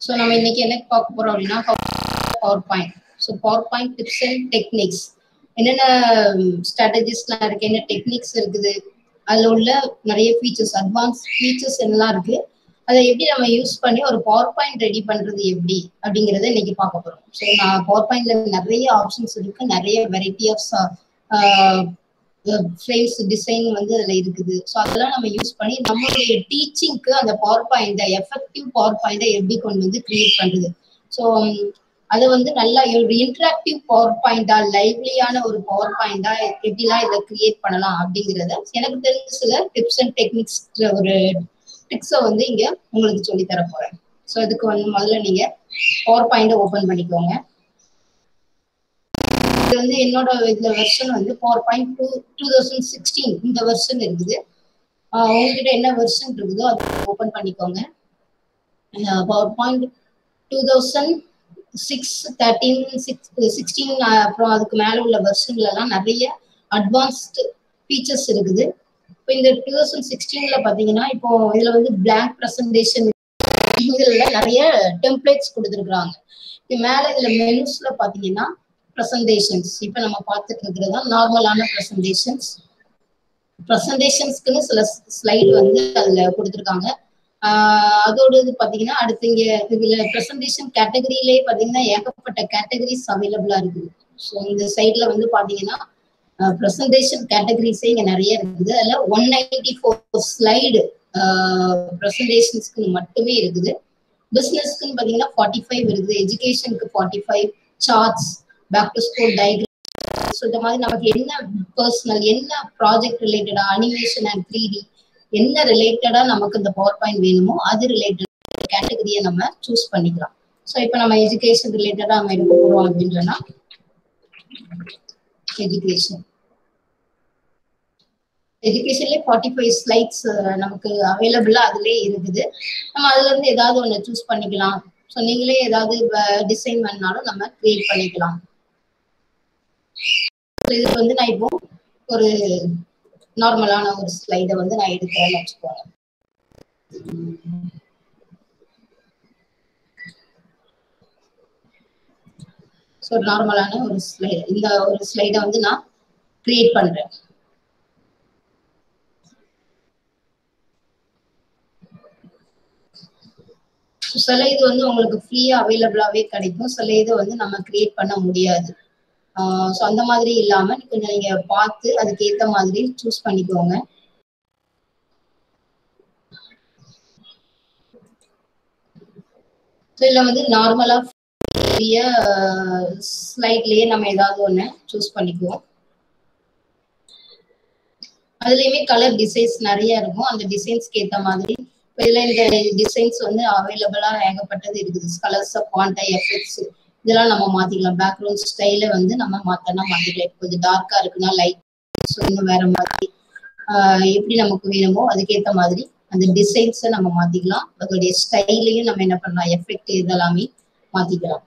So நம்ம இன்னைக்கு என்ன பார்க்க போறோம் அப்படின்னா power point so power point tips and techniques என்னென்ன ஸ்ட்ராட்டஜிஸ்லாம் இருக்கு என்ன டெக்னிக்ஸ் இருக்குது அதில் உள்ள நிறைய ஃபீச்சர்ஸ் அட்வான்ஸ் ஃபீச்சர்ஸ் என்னெல்லாம் இருக்கு அதை எப்படி நம்ம யூஸ் பண்ணி ஒரு பவர் பாயிண்ட் ரெடி பண்றது எப்படி அப்படிங்கறத இன்னைக்கு பார்க்க போறோம் ஸோ நான் பவர் பாயிண்ட்ல நிறைய ஆப்ஷன்ஸ் இருக்கு நிறைய வெரைட்டி ஆஃப் ஃப்ரேம்ஸ் டிசைன் வந்து அதுல இருக்குது ஸோ அதெல்லாம் நம்ம யூஸ் பண்ணி நம்மளுடைய டீச்சிங்க்கு அந்த பவர் பாயிண்ட்டை எஃபெக்டிவ் பவர் பாயிண்ட்டை எப்படி கொண்டு வந்து கிரியேட் பண்றது ஸோ அதை வந்து நல்லா ஒரு இன்டராக்டிவ் பவர் பாயிண்டா லைவ்லியான ஒரு பவர் பாயிண்டா எப்படிலாம் இதை கிரியேட் பண்ணலாம் அப்படிங்கிறத எனக்கு தெரிஞ்ச சில டிப்ஸ் அண்ட் டெக்னிக்ஸ் ஒரு ட்ரிக்ஸை வந்து இங்க உங்களுக்கு சொல்லி தர போறேன் ஸோ இதுக்கு வந்து முதல்ல நீங்க பவர் பாயிண்டை ஓபன் பண்ணிக்கோங்க இது வந்து என்னோட இதுல வெர்ஷன் வந்து power point two two thousand sixteen இந்த வெர்ஷன் இருக்குது உங்ககிட்ட என்ன வெர்ஷன் இருக்குதோ அதை ஓபன் பண்ணிக்கோங்க power point two thousand six thirteen six sixteen அப்புறம் அதுக்கு மேல உள்ள வெர்ஷன்ல எல்லாம் நிறைய அட்வான்ஸ்டு ஃபீச்சர்ஸ் இருக்குது இப்போ இந்த டூ தௌசண்ட் சிக்ஸ்டீன்ல பாத்தீங்கன்னா இப்போ இதுல வந்து பிளாங்க் ப்ரெசன்டேஷன் இதுல நிறைய டெம்ப்ளேட்ஸ் கொடுத்துருக்குறாங்க இது மேல இதுல மெனுஸ்ல பாத்தீங்கன்னா ப்ரெசன்டேஷன்ஸ் இப்போ நம்ம பார்த்துட்டு இருக்கிறது தான் நார்மலான ப்ரெசன்டேஷன்ஸ் ப்ரெசன்டேஷன்ஸ்க்குன்னு சில ஸ்லைடு வந்து அதுல கொடுத்துருக்காங்க அதோட இது பாத்தீங்கன்னா அடுத்து இங்க இதுல ப்ரெசன்டேஷன் கேட்டகரியிலே பாத்தீங்கன்னா ஏகப்பட்ட கேட்டகரிஸ் அவைலபிளா இருக்குது ஸோ இந்த சைட்ல வந்து பாத்தீங்கன்னா ப்ரெசன்டேஷன் கேட்டகரிஸே இங்க நிறைய இருக்குது அதுல ஒன் நைன்டி ஃபோர் ஸ்லைடு ப்ரெசன்டேஷன்ஸ்க்கு மட்டுமே இருக்குது பிசினஸ்க்குன்னு பாத்தீங்கன்னா ஃபார்ட்டி ஃபைவ் இருக்குது எஜுகேஷனுக்கு forty five charts back to school diagram so இந்த மாதிரி நமக்கு என்ன பர்சனல் என்ன ப்ராஜெக்ட் ரிலேட்டடா அனிமேஷன் அண்ட் த்ரீ டி என்ன ரிலேட்டடா நமக்கு இந்த பவர் பாயிண்ட் வேணுமோ அது ரிலேட்டட் கேட்டகரியை நம்ம சூஸ் பண்ணிக்கலாம் ஸோ இப்போ நம்ம எஜுகேஷன் ரிலேட்டடா நம்ம எடுக்க போறோம் அப்படின்னு சொன்னா எஜுகேஷன் எஜுகேஷன்லேயே ஃபார்ட்டி ஃபைவ் ஸ்லைட்ஸ் நமக்கு அவைலபிளா அதுலேயே இருக்குது நம்ம அதுல இருந்து ஏதாவது ஒன்று சூஸ் பண்ணிக்கலாம் ஸோ நீங்களே ஏதாவது டிசைன் பண்ணாலும் நம்ம கிரியேட் பண்ணிக்கலாம் இதுக்கு வந்து நான் இப்போ ஒரு நார்மலான ஒரு ஸ்லைடை வந்து நான் எடுக்கிறேன்னு வச்சுக்கோங்க ஸோ நார்மலான ஒரு ஸ்லைடு இந்த ஒரு ஸ்லைடை வந்து நான் கிரியேட் பண்றேன் சில இது வந்து உங்களுக்கு ஃப்ரீயா அவைலபிளாவே கிடைக்கும் சில இது வந்து நம்ம கிரியேட் பண்ண முடியாது ஸோ அந்த மாதிரி இல்லாம கொஞ்சம் நீங்க பார்த்து அதுக்கு ஏத்த மாதிரி சூஸ் பண்ணிக்கோங்க இதுல வந்து நார்மலா பெரிய ஸ்லைட்லயே நம்ம ஏதாவது ஒண்ணு சூஸ் பண்ணிக்குவோம் அதுலயுமே கலர் டிசைன்ஸ் நிறைய இருக்கும் அந்த டிசைன்ஸ்க்கு ஏத்த மாதிரி இதுல இந்த டிசைன்ஸ் வந்து அவைலபிளா ஏகப்பட்டது இருக்குது கலர்ஸ் ஃபாண்டை எஃபெக்ட்ஸ் இதெல்லாம் நம்ம மாத்திக்கலாம் பேக்ரவுண்ட் ஸ்டைல வந்து நம்ம மாத்தனா மாத்திக்கலாம் கொஞ்சம் டார்க்கா இருக்குன்னா லைட் ஸோ இன்னும் வேற மாதிரி எப்படி நமக்கு வேணுமோ அதுக்கேற்ற மாதிரி அந்த டிசைன்ஸை நம்ம மாத்திக்கலாம் அதோடைய ஸ்டைலையும் நம்ம என்ன பண்ணலாம் எஃபெக்ட் இதெல்லாமே மாத்திக்கலாம்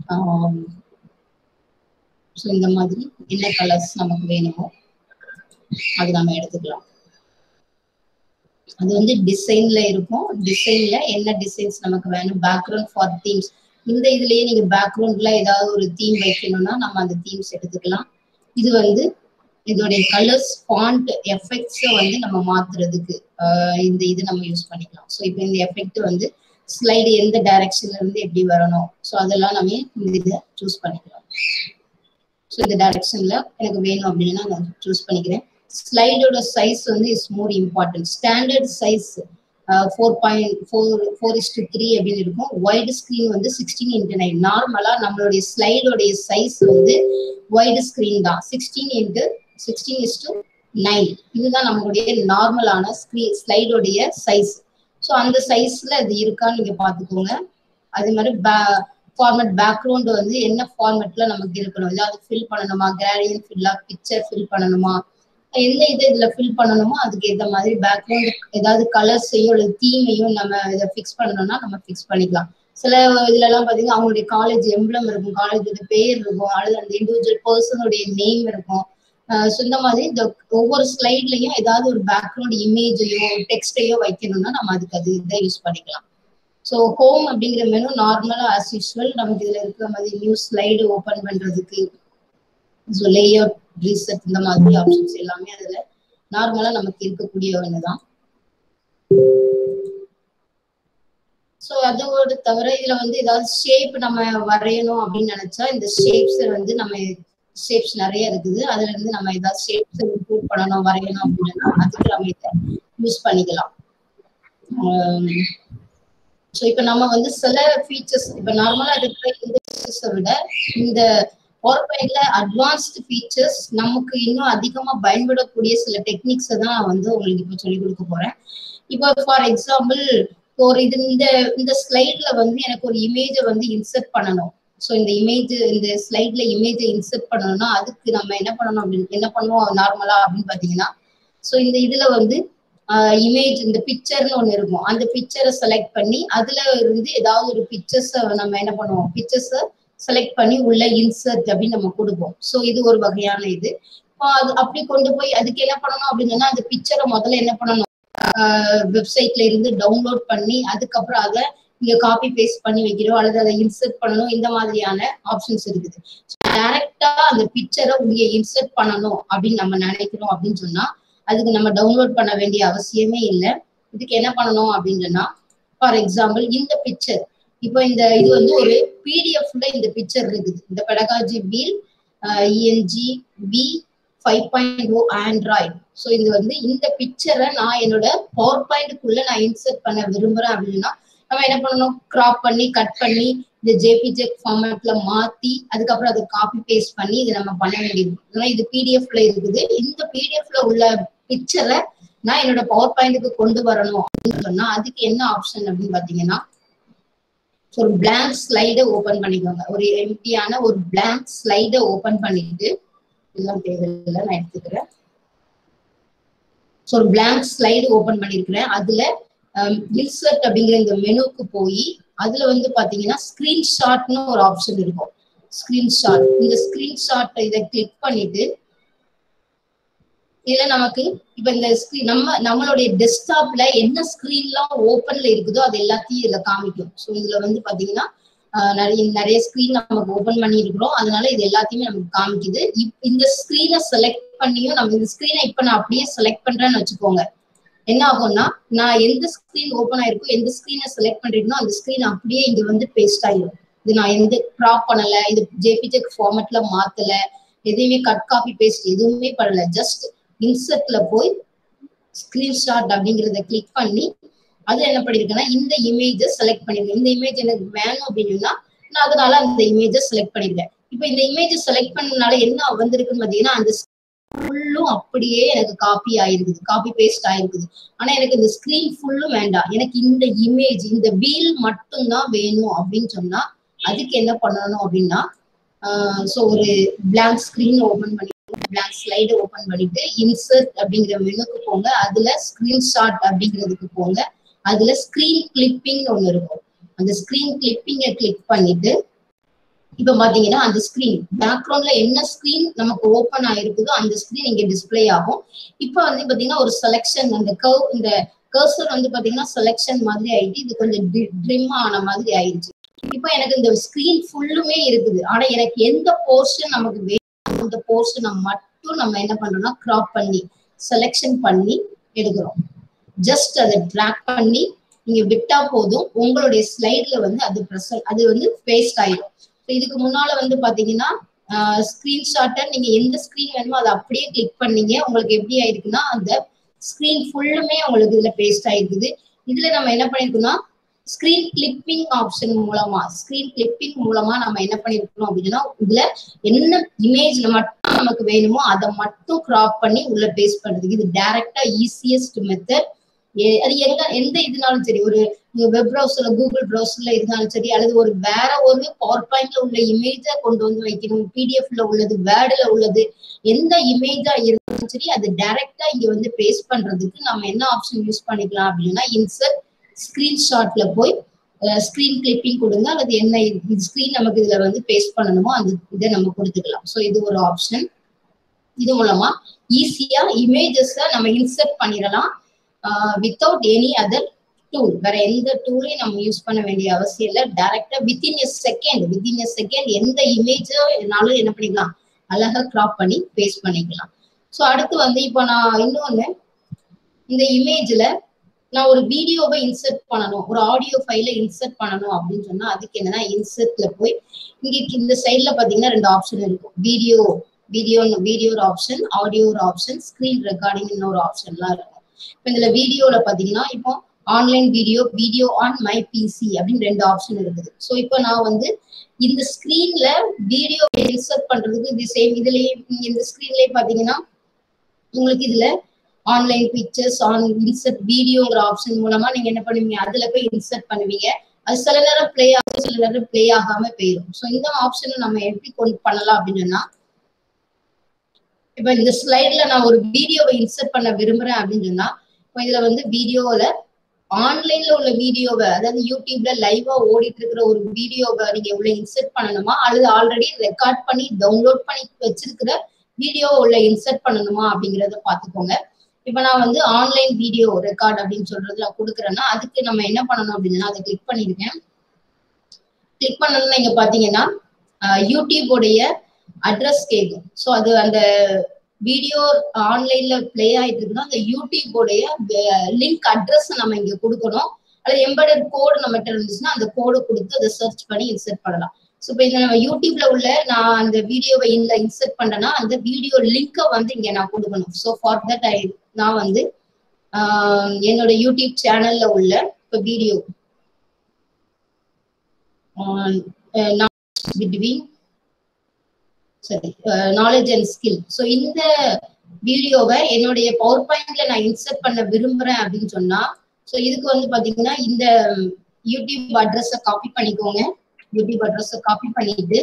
ஸோ இந்த மாதிரி என்ன கலர்ஸ் நமக்கு வேணுமோ அது நம்ம எடுத்துக்கலாம் அது வந்து டிசைன்ல இருக்கும் டிசைன்ல என்ன டிசைன்ஸ் நமக்கு வேணும் பேக்ரவுண்ட் ஃபார் தீம்ஸ் இந்த இதுலயே நீங்க பேக்ரவுண்ட்ல ஏதாவது ஒரு தீம் வைக்கணும்னா நம்ம அந்த தீம்ஸ் எடுத்துக்கலாம் இது வந்து இதோடைய கலர்ஸ் ஃபாண்ட் எஃபெக்ட்ஸை வந்து நம்ம மாத்துறதுக்கு இந்த இது நம்ம யூஸ் பண்ணிக்கலாம் ஸோ இப்போ இந்த எஃபெக்ட் வந்து ஸ்லைடு எந்த டைரக்ஷன்ல இருந்து எப்படி வரணும் ஸோ அதெல்லாம் நம்ம இந்த இதை சூஸ் பண்ணிக்கலாம் ஸோ இந்த டைரக்ஷன்ல எனக்கு வேணும் அப்படின்னா நான் சூஸ் பண்ணிக்கிறேன் ஸ்லைடோட சைஸ் வந்து is more important standard size four point four four is to three அப்படின்னு இருக்கும் ஒய்டு ஸ்க்ரீன் வந்து சிக்ஸ்டீன் இன்ட்டு நைன் நார்மலாக நம்மளுடைய ஸ்லைடோடைய சைஸ் வந்து ஒய்டு ஸ்க்ரீன் தான் sixteen into sixteen is to nine இதுதான் நம்மளுடைய நார்மலான ஸ்க்ரீன் ஸ்லைடோடைய சைஸ் ஸோ அந்த சைஸ்ல அது இருக்கான்னு நீங்க பார்த்துக்கோங்க அதே மாதிரி பே ஃபார்மேட் பேக்ரவுண்ட் வந்து என்ன ஃபார்மேட்ல நமக்கு இருக்கணும் ஏதாவது ஃபில் பண்ணணுமா கிராடியன் ஃபில்லா பிக்சர் ஃபில் பண்ணணுமா எந்த இதை இதுல ஃபில் பண்ணணுமோ அதுக்கு ஏற்ற மாதிரி பேக்ரவுண்ட் ஏதாவது கலர்ஸையோ அல்லது தீமையும் நம்ம இதை ஃபிக்ஸ் பண்ணணும்னா நம்ம ஃபிக்ஸ் பண்ணிக்கலாம் சில இதுல எல்லாம் பாத்தீங்கன்னா அவங்களுடைய காலேஜ் எம்ப்ளம் இருக்கும் காலேஜோட பேர் இருக்கும் அல்லது அந்த இண்டிவிஜுவல் பர்சனுடைய நேம் இருக்கும் ஸோ இந்த மாதிரி இந்த ஒவ்வொரு ஸ்லைட்லயும் ஏதாவது ஒரு பேக்ரவுண்ட் இமேஜையோ டெக்ஸ்டையோ வைக்கணும்னா நம்ம அதுக்கு அது இதை யூஸ் பண்ணிக்கலாம் ஸோ ஹோம் அப்படிங்கிற மெனு நார்மலா ஆஸ் யூஸ்வல் நமக்கு இதுல இருக்கிற மாதிரி நியூ ஸ்லைடு ஓபன் பண்றதுக்கு ஸோ லேஅவுட் ரீசெட் இந்த மாதிரி ஆப்ஷன்ஸ் எல்லாமே அதுல நார்மலா நமக்கு இருக்கக்கூடிய ஒண்ணுதான் ஸோ அதோட தவிர இதுல வந்து ஏதாவது ஷேப் நம்ம வரையணும் அப்படின்னு நினைச்சா இந்த ஷேப்ஸ் வந்து நம்ம ஷேப்ஸ் நிறைய இருக்குது அதுல இருந்து நம்ம ஏதாவது ஷேப்ஸ் இம்ப்ரூவ் பண்ணணும் வரையணும் அப்படின்னா அதுக்கு நம்ம இதை யூஸ் பண்ணிக்கலாம் ஸோ இப்போ நம்ம வந்து சில ஃபீச்சர்ஸ் இப்போ நார்மலா இருக்கிற இந்த ஃபீச்சர்ஸை விட இந்த பவர்பாயிண்ட்ல அட்வான்ஸ்டு ஃபீச்சர்ஸ் நமக்கு இன்னும் அதிகமா பயன்படக்கூடிய சில டெக்னிக்ஸை தான் நான் வந்து உங்களுக்கு இப்போ சொல்லிக் கொடுக்க போறேன் இப்போ ஃபார் எக்ஸாம்பிள் ஒரு இது இந்த இந்த ஸ்லைட்ல வந்து எனக்கு ஒரு இமேஜை வந்து இன்சர்ட் பண்ணணும் ஸோ இந்த இமேஜ் இந்த ஸ்லைட்ல இமேஜை இன்சர்ட் பண்ணணும்னா அதுக்கு நம்ம என்ன பண்ணணும் அப்படின்னு என்ன பண்ணுவோம் நார்மலா அப்படின்னு பாத்தீங்கன்னா ஸோ இந்த இதுல வந்து இமேஜ் இந்த பிக்சர்னு ஒன்று இருக்கும் அந்த பிக்சரை செலக்ட் பண்ணி அதுல இருந்து ஏதாவது ஒரு பிக்சர்ஸை நம்ம என்ன பண்ணுவோம் பிக்சர்ஸை செலக்ட் பண்ணி உள்ள இன்சர்ட் அப்படின்னு நம்ம கொடுப்போம் ஸோ இது ஒரு வகையான இது அது அப்படி கொண்டு போய் அதுக்கு என்ன பண்ணணும் அப்படின்னு சொன்னா அந்த பிக்சரை முதல்ல என்ன பண்ணணும் வெப்சைட்ல இருந்து டவுன்லோட் பண்ணி அதுக்கப்புறம் அதை இங்க காப்பி பேஸ்ட் பண்ணி வைக்கிறோம் அல்லது அதை இன்சர்ட் பண்ணணும் இந்த மாதிரியான ஆப்ஷன்ஸ் இருக்குது டைரக்டா அந்த பிக்சரை இங்க இன்சர்ட் பண்ணணும் அப்படின்னு நம்ம நினைக்கிறோம் அப்படின்னு சொன்னா அதுக்கு நம்ம டவுன்லோட் பண்ண வேண்டிய அவசியமே இல்லை இதுக்கு என்ன பண்ணணும் அப்படின்னு சொன்னா ஃபார் எக்ஸாம்பிள் இந்த பிக்சர் இப்போ இந்த இது வந்து ஒரு பிடிஎஃப்ல இந்த பிக்சர் இருக்குது இந்த pedagogy wheel ENG V five point O Android so இது வந்து இந்த பிக்சரை நான் என்னோட பவர் பாயிண்ட்டுக்குள்ள நான் இன்சர்ட் பண்ண விரும்புறேன் அப்படின்னா நம்ம என்ன பண்ணணும் கிராப் பண்ணி கட் பண்ணி இந்த ஜேபிஜெக் ஃபார்மேட்ல மாத்தி அதுக்கப்புறம் அதை காப்பி பேஸ்ட் பண்ணி இதை நம்ம பண்ண வேண்டியது ஏன்னா இது பிடிஎஃப்ல இருக்குது இந்த பிடிஎஃப்ல உள்ள பிக்சரை நான் என்னோட பவர் பாயிண்ட்டுக்கு கொண்டு வரணும் அப்படின்னு சொன்னா அதுக்கு என்ன ஆப்ஷன் அப்படின்னு பாத்தீங்கன்னா ஒரு பிளாங்க் ஸ்லைடை ஓபன் பண்ணிக்கோங்க ஒரு எம்டியான ஒரு பிளாங்க் ஸ்லைடை ஓபன் பண்ணிட்டு எல்லாம் தேவையில்லை நான் எடுத்துக்கிறேன் ஸோ ஒரு பிளாங்க் ஸ்லைடு ஓபன் பண்ணிருக்கிறேன் அதுல இன்சர்ட் அப்படிங்கிற இந்த மெனுக்கு போய் அதுல வந்து பாத்தீங்கன்னா ஸ்கிரீன்ஷாட்னு ஒரு ஆப்ஷன் இருக்கும் ஸ்கிரீன்ஷாட் இந்த ஸ்கிரீன்ஷாட் இதை கிளிக் பண்ணிட்டு இதுல நமக்கு இப்ப இந்த ஸ்கிரீன் நம்ம நம்மளுடைய டெஸ்க்டாப்ல என்ன ஸ்கிரீன்லாம் ஓப்பன்ல இருக்குதோ அது எல்லாத்தையும் இதுல காமிக்கும் ஸோ இதுல வந்து பாத்தீங்கன்னா நிறைய நிறைய ஸ்கிரீன் நமக்கு ஓபன் பண்ணி இருக்கிறோம் அதனால இது எல்லாத்தையுமே நமக்கு காமிக்குது இந்த ஸ்கிரீனை செலக்ட் பண்ணியும் நம்ம இந்த ஸ்கிரீனை இப்ப நான் அப்படியே செலக்ட் பண்றேன்னு வச்சுக்கோங்க என்ன ஆகும்னா நான் எந்த ஸ்கிரீன் ஓப்பன் ஆயிருக்கோ எந்த ஸ்கிரீனை செலக்ட் பண்றீங்களோ அந்த ஸ்கிரீன் அப்படியே இங்க வந்து பேஸ்ட் ஆயிரும் இது நான் எந்த க்ராப் பண்ணல இது ஜேபிஜெக் ஃபார்மேட்ல மாத்தல எதையுமே கட் காப்பி பேஸ்ட் எதுவுமே பண்ணல ஜஸ்ட் இன்சர்ட்ல போய் ஸ்கிரீன்ஷாட் அப்படிங்கிறத கிளிக் பண்ணி அது என்ன பண்ணிருக்கேன்னா இந்த இமேஜை செலக்ட் பண்ணிருக்கேன் இந்த இமேஜ் எனக்கு வேணும் அப்படின்னா நான் அதனால அந்த இமேஜை செலக்ட் பண்ணிருக்கேன் இப்போ இந்த இமேஜை செலக்ட் பண்ணனால என்ன வந்திருக்குன்னு பாத்தீங்கன்னா அந்த ஃபுல்லும் அப்படியே எனக்கு காப்பி ஆயிருக்குது காப்பி பேஸ்ட் ஆயிருக்குது ஆனா எனக்கு இந்த ஸ்கிரீன் ஃபுல்லும் வேண்டாம் எனக்கு இந்த இமேஜ் இந்த வீல் மட்டும் தான் வேணும் அப்படின்னு சொன்னா அதுக்கு என்ன பண்ணணும் அப்படின்னா ஸோ ஒரு பிளாங்க் ஸ்கிரீன் ஓபன் பண்ணி பிளாங்க் ஸ்லைடு ஓபன் பண்ணிட்டு இன்சர்ட் அப்படிங்கிற மெனுக்கு போங்க அதுல ஸ்கிரீன்ஷாட் அப்படிங்கிறதுக்கு போங்க அதுல ஸ்கிரீன் கிளிப்பிங் ஒண்ணு இருக்கும் அந்த ஸ்கிரீன் கிளிப்பிங்கை கிளிக் பண்ணிட்டு இப்ப பாத்தீங்கன்னா அந்த ஸ்கிரீன் பேக்ரவுண்ட்ல என்ன ஸ்கிரீன் நமக்கு ஓபன் ஆயிருக்குதோ அந்த ஸ்கிரீன் இங்க டிஸ்பிளே ஆகும் இப்ப வந்து பாத்தீங்கன்னா ஒரு செலெக்ஷன் அந்த கர்வ் இந்த கர்சர் வந்து பாத்தீங்கன்னா செலெக்ஷன் மாதிரி ஆயிட்டு இது கொஞ்சம் ட்ரிம் ஆன மாதிரி ஆயிடுச்சு இப்ப எனக்கு இந்த ஸ்கிரீன் ஃபுல்லுமே இருக்குது ஆனா எனக்கு எந்த போர்ஷன் நமக்கு வேணும் அந்த போர்ஷனை மட்டும் நம்ம என்ன பண்றோம்னா கிராப் பண்ணி செலெக்ஷன் பண்ணி எடுக்கிறோம் ஜஸ்ட் அதை ட்ராக் பண்ணி நீங்க விட்டா போதும் உங்களுடைய ஸ்லைட்ல வந்து அது ப்ரெசன்ட் அது வந்து பேஸ்ட் ஆயிடும் இதுக்கு முன்னால வந்து பாத்தீங்கன்னா ஸ்கிரீன்ஷாட்டை நீங்க எந்த ஸ்கிரீன் வேணுமோ அதை அப்படியே கிளிக் பண்ணீங்க உங்களுக்கு எப்படி ஆயிருக்குன்னா அந்த ஸ்கிரீன் ஃபுல்லுமே உங்களுக்கு இதுல பேஸ்ட் ஆயிருக்குது இதுல நம்ம என்ன பண்ணிருக்கோம்னா ஸ்கிரீன் கிளிப்பிங் ஆப்ஷன் மூலமா ஸ்கிரீன் கிளிப்பிங் மூலமா நம்ம என்ன பண்ணிருக்கோம் அப்படின்னா இதுல என்ன இமேஜ் மட்டும் நமக்கு வேணுமோ அதை மட்டும் கிராப் பண்ணி உள்ள பேஸ்ட் பண்றதுக்கு இது டைரக்டா ஈஸியஸ்ட் மெத்தட் அது எங்க எந்த இதுனாலும் சரி ஒரு வெப் ப்ரௌசர்ல கூகுள் ப்ரௌசர்ல இருந்தாலும் சரி அல்லது ஒரு வேற ஒரு பவர் பாயிண்ட்ல உள்ள இமேஜை கொண்டு வந்து வைக்கணும் பிடிஎஃப்ல உள்ளது வேர்டுல உள்ளது எந்த இமேஜா இருந்தாலும் சரி அது டைரக்டா இங்க வந்து பேஸ்ட் பண்றதுக்கு நம்ம என்ன ஆப்ஷன் யூஸ் பண்ணிக்கலாம் அப்படின்னா இன்சர்ட் ஸ்கிரீன்ஷாட்ல போய் ஸ்கிரீன் கிளிப்பிங் கொடுங்க அல்லது என்ன இது ஸ்கிரீன் நமக்கு இதுல வந்து பேஸ்ட் பண்ணணுமோ அந்த இதை நம்ம கொடுத்துக்கலாம் ஸோ இது ஒரு ஆப்ஷன் இது மூலமா ஈஸியா இமேஜஸ நம்ம இன்சர்ட் பண்ணிடலாம் வித்தவுட் எனி அதர் டூல் வேற எந்த டூலையும் நம்ம யூஸ் பண்ண வேண்டிய அவசியம் இல்லை டைரக்டா within a second within a second எந்த இமேஜோ என்னாலும் என்ன பண்ணிக்கலாம் அழகா கிராப் பண்ணி பேஸ்ட் பண்ணிக்கலாம் ஸோ அடுத்து வந்து இப்போ நான் இன்னொன்னு இந்த இமேஜ்ல நான் ஒரு வீடியோவை இன்சர்ட் பண்ணணும் ஒரு ஆடியோ ஃபைல இன்சர்ட் பண்ணணும் அப்படின்னு சொன்னா அதுக்கு என்னன்னா இன்சர்ட்ல போய் இங்க இந்த சைட்ல பாத்தீங்கன்னா ரெண்டு ஆப்ஷன் இருக்கும் வீடியோ வீடியோ வீடியோ ஒரு ஆப்ஷன் ஆடியோ ஒரு ஆப்ஷன் ஸ்கிரீன் ரெக்கார்டிங் ஒரு ஆப்ஷன்லாம் இருக்கும் இப்போ இதுல வீடியோல பாத்தீங்கன்னா இப்போ online video video on my PC அப்படின்னு ரெண்டு ஆப்ஷன் இருக்குது ஸோ இப்போ நான் வந்து இந்த ஸ்கிரீன்ல வீடியோ இன்சர்ட் பண்றதுக்கு இது சேம் இதுலயே இந்த ஸ்கிரீன்லயே பாத்தீங்கன்னா உங்களுக்கு இதுல ஆன்லைன் பிக்சர்ஸ் ஆன் இன்சர்ட் வீடியோங்கிற ஆப்ஷன் மூலமா நீங்க என்ன பண்ணுவீங்க அதுல போய் இன்சர்ட் பண்ணுவீங்க அது சில நேரம் பிளே ஆகும் சில நேரம் பிளே ஆகாம போயிடும் ஸோ இந்த ஆப்ஷனை நம்ம எப்படி கொண்டு பண்ணலாம் அப்படின்னு சொன்னா இப்ப இந்த ஸ்லைட்ல நான் ஒரு வீடியோவை இன்சர்ட் பண்ண விரும்புறேன் அப்படின்னு சொன்னா இப்போ இதுல வந்து வீடியோல ஆன்லைன்ல உள்ள வீடியோவை அதாவது யூடியூப்ல லைவா ஓடிட்டு இருக்கிற ஒரு வீடியோவை நீங்க உள்ள இன்சர்ட் பண்ணணுமா அல்லது ஆல்ரெடி ரெக்கார்ட் பண்ணி டவுன்லோட் பண்ணி வச்சிருக்கிற வீடியோ உள்ள இன்சர்ட் பண்ணணுமா அப்படிங்கறத பாத்துக்கோங்க இப்ப நான் வந்து ஆன்லைன் வீடியோ ரெக்கார்ட் அப்படின்னு சொல்றது நான் கொடுக்குறேன்னா அதுக்கு நம்ம என்ன பண்ணணும் அப்படின்னா அதை கிளிக் பண்ணிருக்கேன் கிளிக் பண்ணணும்னு இங்க பாத்தீங்கன்னா யூடியூபோடைய அட்ரஸ் கேட்கும் ஸோ அது அந்த வீடியோ ஆன்லைன்ல பிளே ஆயிட்டு இருக்குன்னா அந்த யூடியூபோடைய லிங்க் அட்ரஸ் நம்ம இங்க கொடுக்கணும் அல்லது எம்பெடட் கோடு நம்மகிட்ட இருந்துச்சுன்னா அந்த கோடு கொடுத்து அதை சர்ச் பண்ணி இன்சர்ட் பண்ணலாம் ஸோ இப்போ இந்த நம்ம யூடியூப்ல உள்ள நான் அந்த வீடியோவை இந்த இன்சர்ட் பண்ணேன்னா அந்த வீடியோ லிங்கை வந்து இங்க நான் கொடுக்கணும் ஸோ ஃபார் தட் ஐ நான் வந்து என்னோட யூடியூப் சேனல்ல உள்ள இப்போ வீடியோ பிட்வீன் சரி நாலேஜ் அண்ட் ஸ்கில் ஸோ இந்த வீடியோவை என்னுடைய பவர் பாயிண்ட்ல நான் இன்சர்ட் பண்ண விரும்புறேன் அப்படின்னு சொன்னா ஸோ இதுக்கு வந்து பாத்தீங்கன்னா இந்த யூடியூப் அட்ரஸை காப்பி பண்ணிக்கோங்க யூடியூப் அட்ரஸை காப்பி பண்ணிட்டு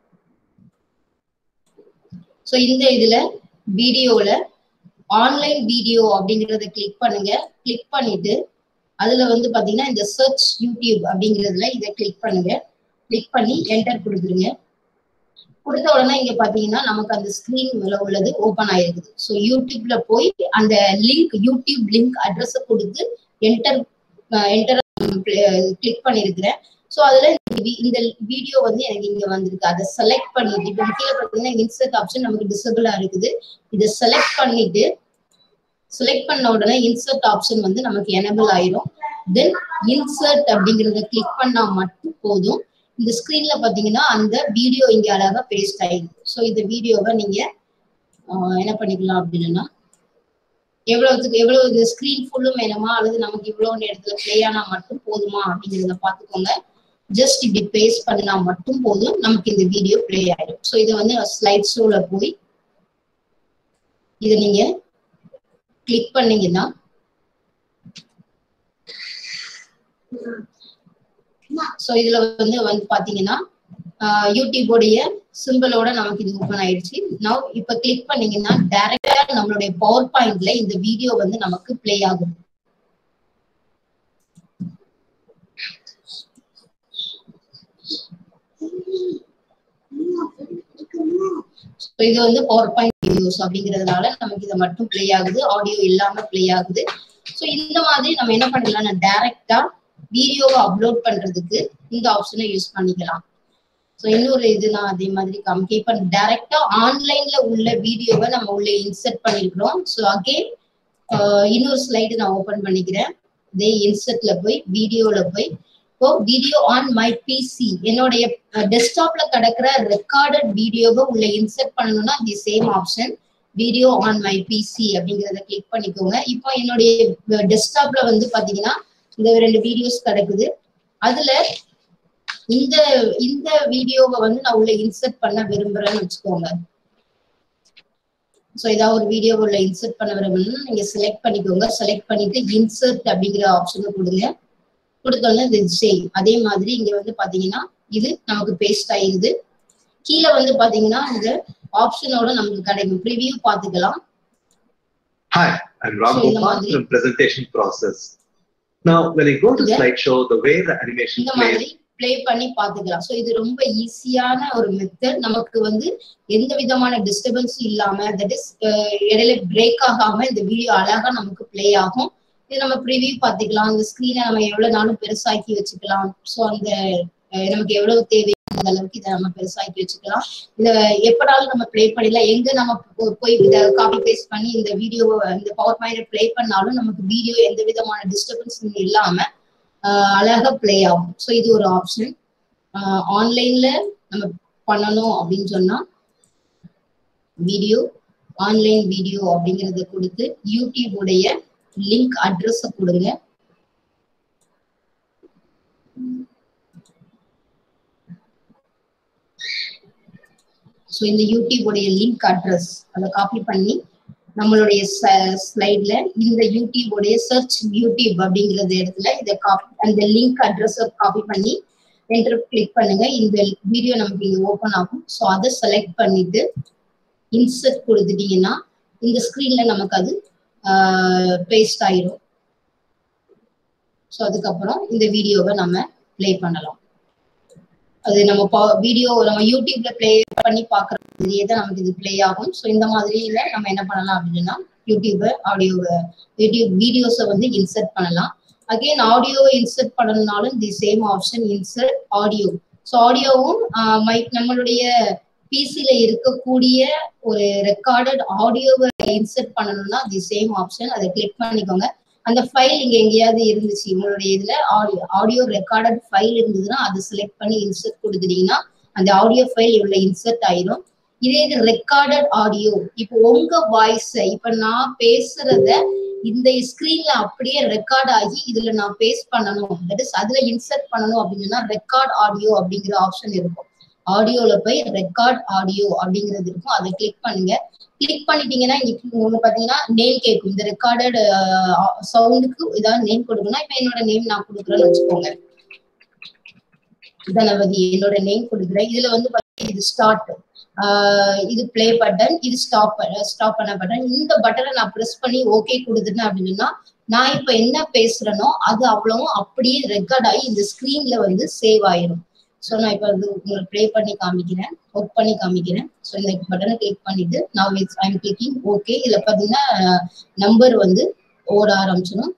ஸோ இந்த இதுல வீடியோல ஆன்லைன் வீடியோ அப்படிங்கறத கிளிக் பண்ணுங்க கிளிக் பண்ணிட்டு அதுல வந்து பாத்தீங்கன்னா இந்த சர்ச் யூடியூப் அப்படிங்கறதுல இதை கிளிக் பண்ணுங்க கிளிக் பண்ணி என்டர் கொடுத்துருங்க கொடுத்த உடனே இங்க பாத்தீங்கன்னா நமக்கு அந்த ஸ்கிரீன் மேல உள்ளது ஓபன் ஆயிருக்குது ஸோ யூடியூப்ல போய் அந்த லிங்க் யூடியூப் லிங்க் அட்ரஸ கொடுத்து என்டர் என்டர் கிளிக் பண்ணிருக்கிறேன் ஸோ அதுல இந்த வீடியோ வந்து எனக்கு இங்க வந்திருக்கு அதை செலக்ட் பண்ணிட்டு இப்போ கீழே பார்த்தீங்கன்னா இன்சர்ட் ஆப்ஷன் நமக்கு டிசபிளா இருக்குது இதை செலக்ட் பண்ணிட்டு செலக்ட் பண்ண உடனே இன்சர்ட் ஆப்ஷன் வந்து நமக்கு எனபிள் ஆயிரும் தென் இன்சர்ட் அப்படிங்கறத கிளிக் பண்ணா மட்டும் போதும் இந்த ஸ்கிரீன்ல பாத்தீங்கன்னா அந்த வீடியோ இங்க அழகா பேஸ்ட் ஆயிடுது ஸோ இந்த வீடியோவை நீங்க என்ன பண்ணிக்கலாம் அப்படின்னா எவ்வளவுக்கு எவ்வளவு இந்த ஸ்கிரீன் ஃபுல்லும் வேணுமா அல்லது நமக்கு இவ்வளவு இடத்துல பிளே ஆனா மட்டும் போதுமா அப்படிங்கிறத பாத்துக்கோங்க ஜஸ்ட் இப்படி பேஸ்ட் பண்ணினா மட்டும் போதும் நமக்கு இந்த வீடியோ பிளே ஆயிடும் ஸோ இதை வந்து ஸ்லைட் ஷோல போய் இதை நீங்க கிளிக் பண்ணீங்கன்னா ஸோ இதுல வந்து வந்து பாத்தீங்கன்னா யூடியூபோடைய சிம்பிளோட நமக்கு இது ஓப்பன் ஆயிடுச்சு நவ் இப்ப கிளிக் பண்ணீங்கன்னா டைரக்டா நம்மளுடைய பவர் பாயிண்ட்ல இந்த வீடியோ வந்து நமக்கு பிளே ஆகுது இது வந்து பவர் பாயிண்ட் வீடியோஸ் அப்படிங்கிறதுனால நமக்கு இதை மட்டும் பிளே ஆகுது ஆடியோ இல்லாம பிளே ஆகுது ஸோ இந்த மாதிரி நம்ம என்ன பண்ணிக்கலாம் நான் டைரக்டா வீடியோவை அப்லோட் பண்றதுக்கு இந்த ஆப்ஷனை யூஸ் பண்ணிக்கலாம் ஸோ இன்னொரு இது நான் அதே மாதிரி காமிக்க இப்போ டைரக்டா ஆன்லைன்ல உள்ள வீடியோவை நம்ம உள்ள இன்சர்ட் பண்ணிருக்கிறோம் ஸோ அகெயின் இன்னொரு ஸ்லைடு நான் ஓபன் பண்ணிக்கிறேன் இதே இன்சர்ட்ல போய் வீடியோல போய் இப்போ வீடியோ ஆன் மை பிசி என்னுடைய டெஸ்க்டாப்ல கிடக்கிற ரெக்கார்டட் வீடியோவை உள்ள இன்சர்ட் பண்ணணும்னா the same option video on my PC அப்படிங்கிறத கிளிக் பண்ணிக்கோங்க இப்போ என்னுடைய டெஸ்க்டாப்ல வந்து பாத்தீங்கன்னா இந்த ரெண்டு வீடியோஸ் கிடக்குது அதுல இந்த இந்த வீடியோவை வந்து நான் உள்ள இன்சர்ட் பண்ண விரும்புறேன்னு வச்சுக்கோங்க ஸோ ஏதாவது ஒரு வீடியோ உள்ள இன்சர்ட் பண்ண விரும்பணும்னா நீங்க செலக்ட் பண்ணிக்கோங்க செலக்ட் பண்ணிட்டு இன்சர்ட் அப்படிங்கிற ஆப்ஷனை கொடுங்க கொடுத்தோன்னே இது சேம் அதே மாதிரி இங்க வந்து பாத்தீங்கன்னா இது நமக்கு பேஸ்ட் ஆயிருது கீழே வந்து பாத்தீங்கன்னா இந்த ஆப்ஷனோட நமக்கு கிடைக்கும் ப்ரிவியூ பாத்துக்கலாம் Hi, I'm Ram So, இந்த Gopal மாதிரி- from presentation process. Now, when I go to Yeah. slideshow, the way the animation இந்த plays, மாதிரி ப்ளே பண்ணி பாத்துக்கலாம் ஸோ இது ரொம்ப ஈஸியான ஒரு மெத்தட் நமக்கு வந்து எந்த விதமான டிஸ்டர்பன்ஸும் இல்லாம தட் இஸ் இடையில பிரேக் ஆகாம இந்த வீடியோ அழகா நமக்கு ப்ளே ஆகும் இது நம்ம ப்ரிவியூ பார்த்துக்கலாம் அந்த ஸ்க்ரீனை நம்ம எவ்வளவு நாளும் பெருசாக்கி வச்சுக்கலாம் ஸோ அந்த அஹ், நமக்கு எவ்வளவு தேவை அந்த அளவுக்கு இதை நம்ம பெருசாக்கி வச்சுக்கலாம் இத எப்படாலும் நம்ம ப்ளே பண்ணிடலாம் எங்க நம்ம போ- போய் இதை காப்பி பேஸ்ட் பண்ணி இந்த வீடியோ இந்த பவர் பாயிண்ட் ப்ளே பண்ணாலும் நமக்கு வீடியோ எந்த விதமான டிஸ்டர்பன்ஸும் இல்லாம ஆஹ் அழகா ப்ளே ஆகும் ஸோ இது ஒரு ஆப்ஷன் ஆன்லைன்ல நம்ம பண்ணணும் அப்படின்னு சொன்னா வீடியோ ஆன்லைன் வீடியோ அப்படிங்கறத கொடுத்து யூடியூப் உடைய லிங்க் அட்ரஸ கொடுங்க ஸோ இந்த யூடியூப் உடைய லிங்க் அட்ரஸ் அதை காப்பி பண்ணி நம்மளுடைய ஸ்லைட்ல இந்த யூடியூப் உடைய சர்ச் யூடியூப் அப்படிங்கறது இடத்துல இதை காப்பி அந்த லிங்க் அட்ரஸ் காப்பி பண்ணி என்டர் கிளிக் பண்ணுங்க இந்த வீடியோ நமக்கு இங்க ஓபன் ஆகும் ஸோ அதை செலக்ட் பண்ணிட்டு இன்சர்ட் கொடுத்துட்டீங்கன்னா இந்த ஸ்கிரீன்ல நமக்கு அது பேஸ்ட் ஆயிரும் ஸோ அதுக்கப்புறம் இந்த வீடியோவை நம்ம ப்ளே பண்ணலாம் அது நம்ம வீடியோ நம்ம யூடியூப்ல ப்ளே பண்ணி பாக்குறதுலயே தான் நமக்கு இது ப்ளே ஆகும் ஸோ இந்த மாதிரியில நம்ம என்ன பண்ணலாம் அப்படின்னா யூடியூப ஆடியோவை யூடியூப் வீடியோஸை வந்து இன்சர்ட் பண்ணலாம் அகைன் ஆடியோவை இன்சர்ட் பண்ணணும்னாலும் the same option insert audio so ஆடியோவும் மைக் நம்மளுடைய பிசில இருக்கக்கூடிய ஒரு ரெக்கார்டட் ஆடியோவை இன்சர்ட் பண்ணணும்னா தி சேம் ஆப்ஷன் அதை கிளிக் பண்ணிக்கோங்க அந்த ஃபைல் இங்க எங்கேயாவது இருந்துச்சு உங்களுடைய இதுல ஆடியோ ஆடியோ ரெக்கார்டட் ஃபைல் இருந்ததுன்னா அதை செலக்ட் பண்ணி இன்சர்ட் கொடுத்துட்டீங்கன்னா அந்த ஆடியோ ஃபைல் இவ்வளவு இன்சர்ட் ஆயிரும் இதே இது ரெக்கார்டட் ஆடியோ இப்போ உங்க வாய்ஸ் இப்ப நான் பேசுறத இந்த ஸ்கிரீன்ல அப்படியே ரெக்கார்ட் ஆகி இதுல நான் பேஸ்ட் பண்ணணும் தட் இஸ் அதுல இன்சர்ட் பண்ணணும் அப்படின்னா ரெக்கார்ட் ஆடியோ அப்படிங்கிற ஆப்ஷன் இருக்கும் ஆடியோல போய் ரெக்கார்ட் ஆடியோ அப்படிங்கிறது இருக்கும் அதை கிளிக் பண்ணுங்க கிளிக் பண்ணிட்டீங்கன்னா உங்களுக்கு பாத்தீங்கன்னா நேம் கேட்கும் இந்த ரெக்கார்டட் சவுண்டுக்கு ஏதாவது நேம் கொடுக்கணும் இப்ப என்னோட நேம் நான் கொடுக்குறேன்னு வச்சுக்கோங்க தனவதி என்னோட நேம் கொடுக்குறேன் இதுல வந்து பாத்தீங்கன்னா இது ஸ்டார்ட் இது பிளே பட்டன் இது ஸ்டாப் ஸ்டாப் பண்ண பட்டன் இந்த பட்டனை நான் ப்ரெஸ் பண்ணி ஓகே கொடுத்துட்டேன் அப்படின்னா நான் இப்ப என்ன பேசுறேனோ அது அவ்வளவும் அப்படியே ரெக்கார்ட் ஆகி இந்த ஸ்கிரீன்ல வந்து சேவ் ஆயிரும் ஸோ நான் இப்போ அது உங்களுக்கு ப்ளே பண்ணி காமிக்கிறேன் ஒர்க் பண்ணி காமிக்கிறேன் ஸோ இந்த பட்டனை கிளிக் பண்ணிட்டு நான் ஐ எம் கிளிக்கிங் ஓகே இதில் பார்த்தீங்கன்னா நம்பர் வந்து ஓட ஆரம்பிச்சிடும்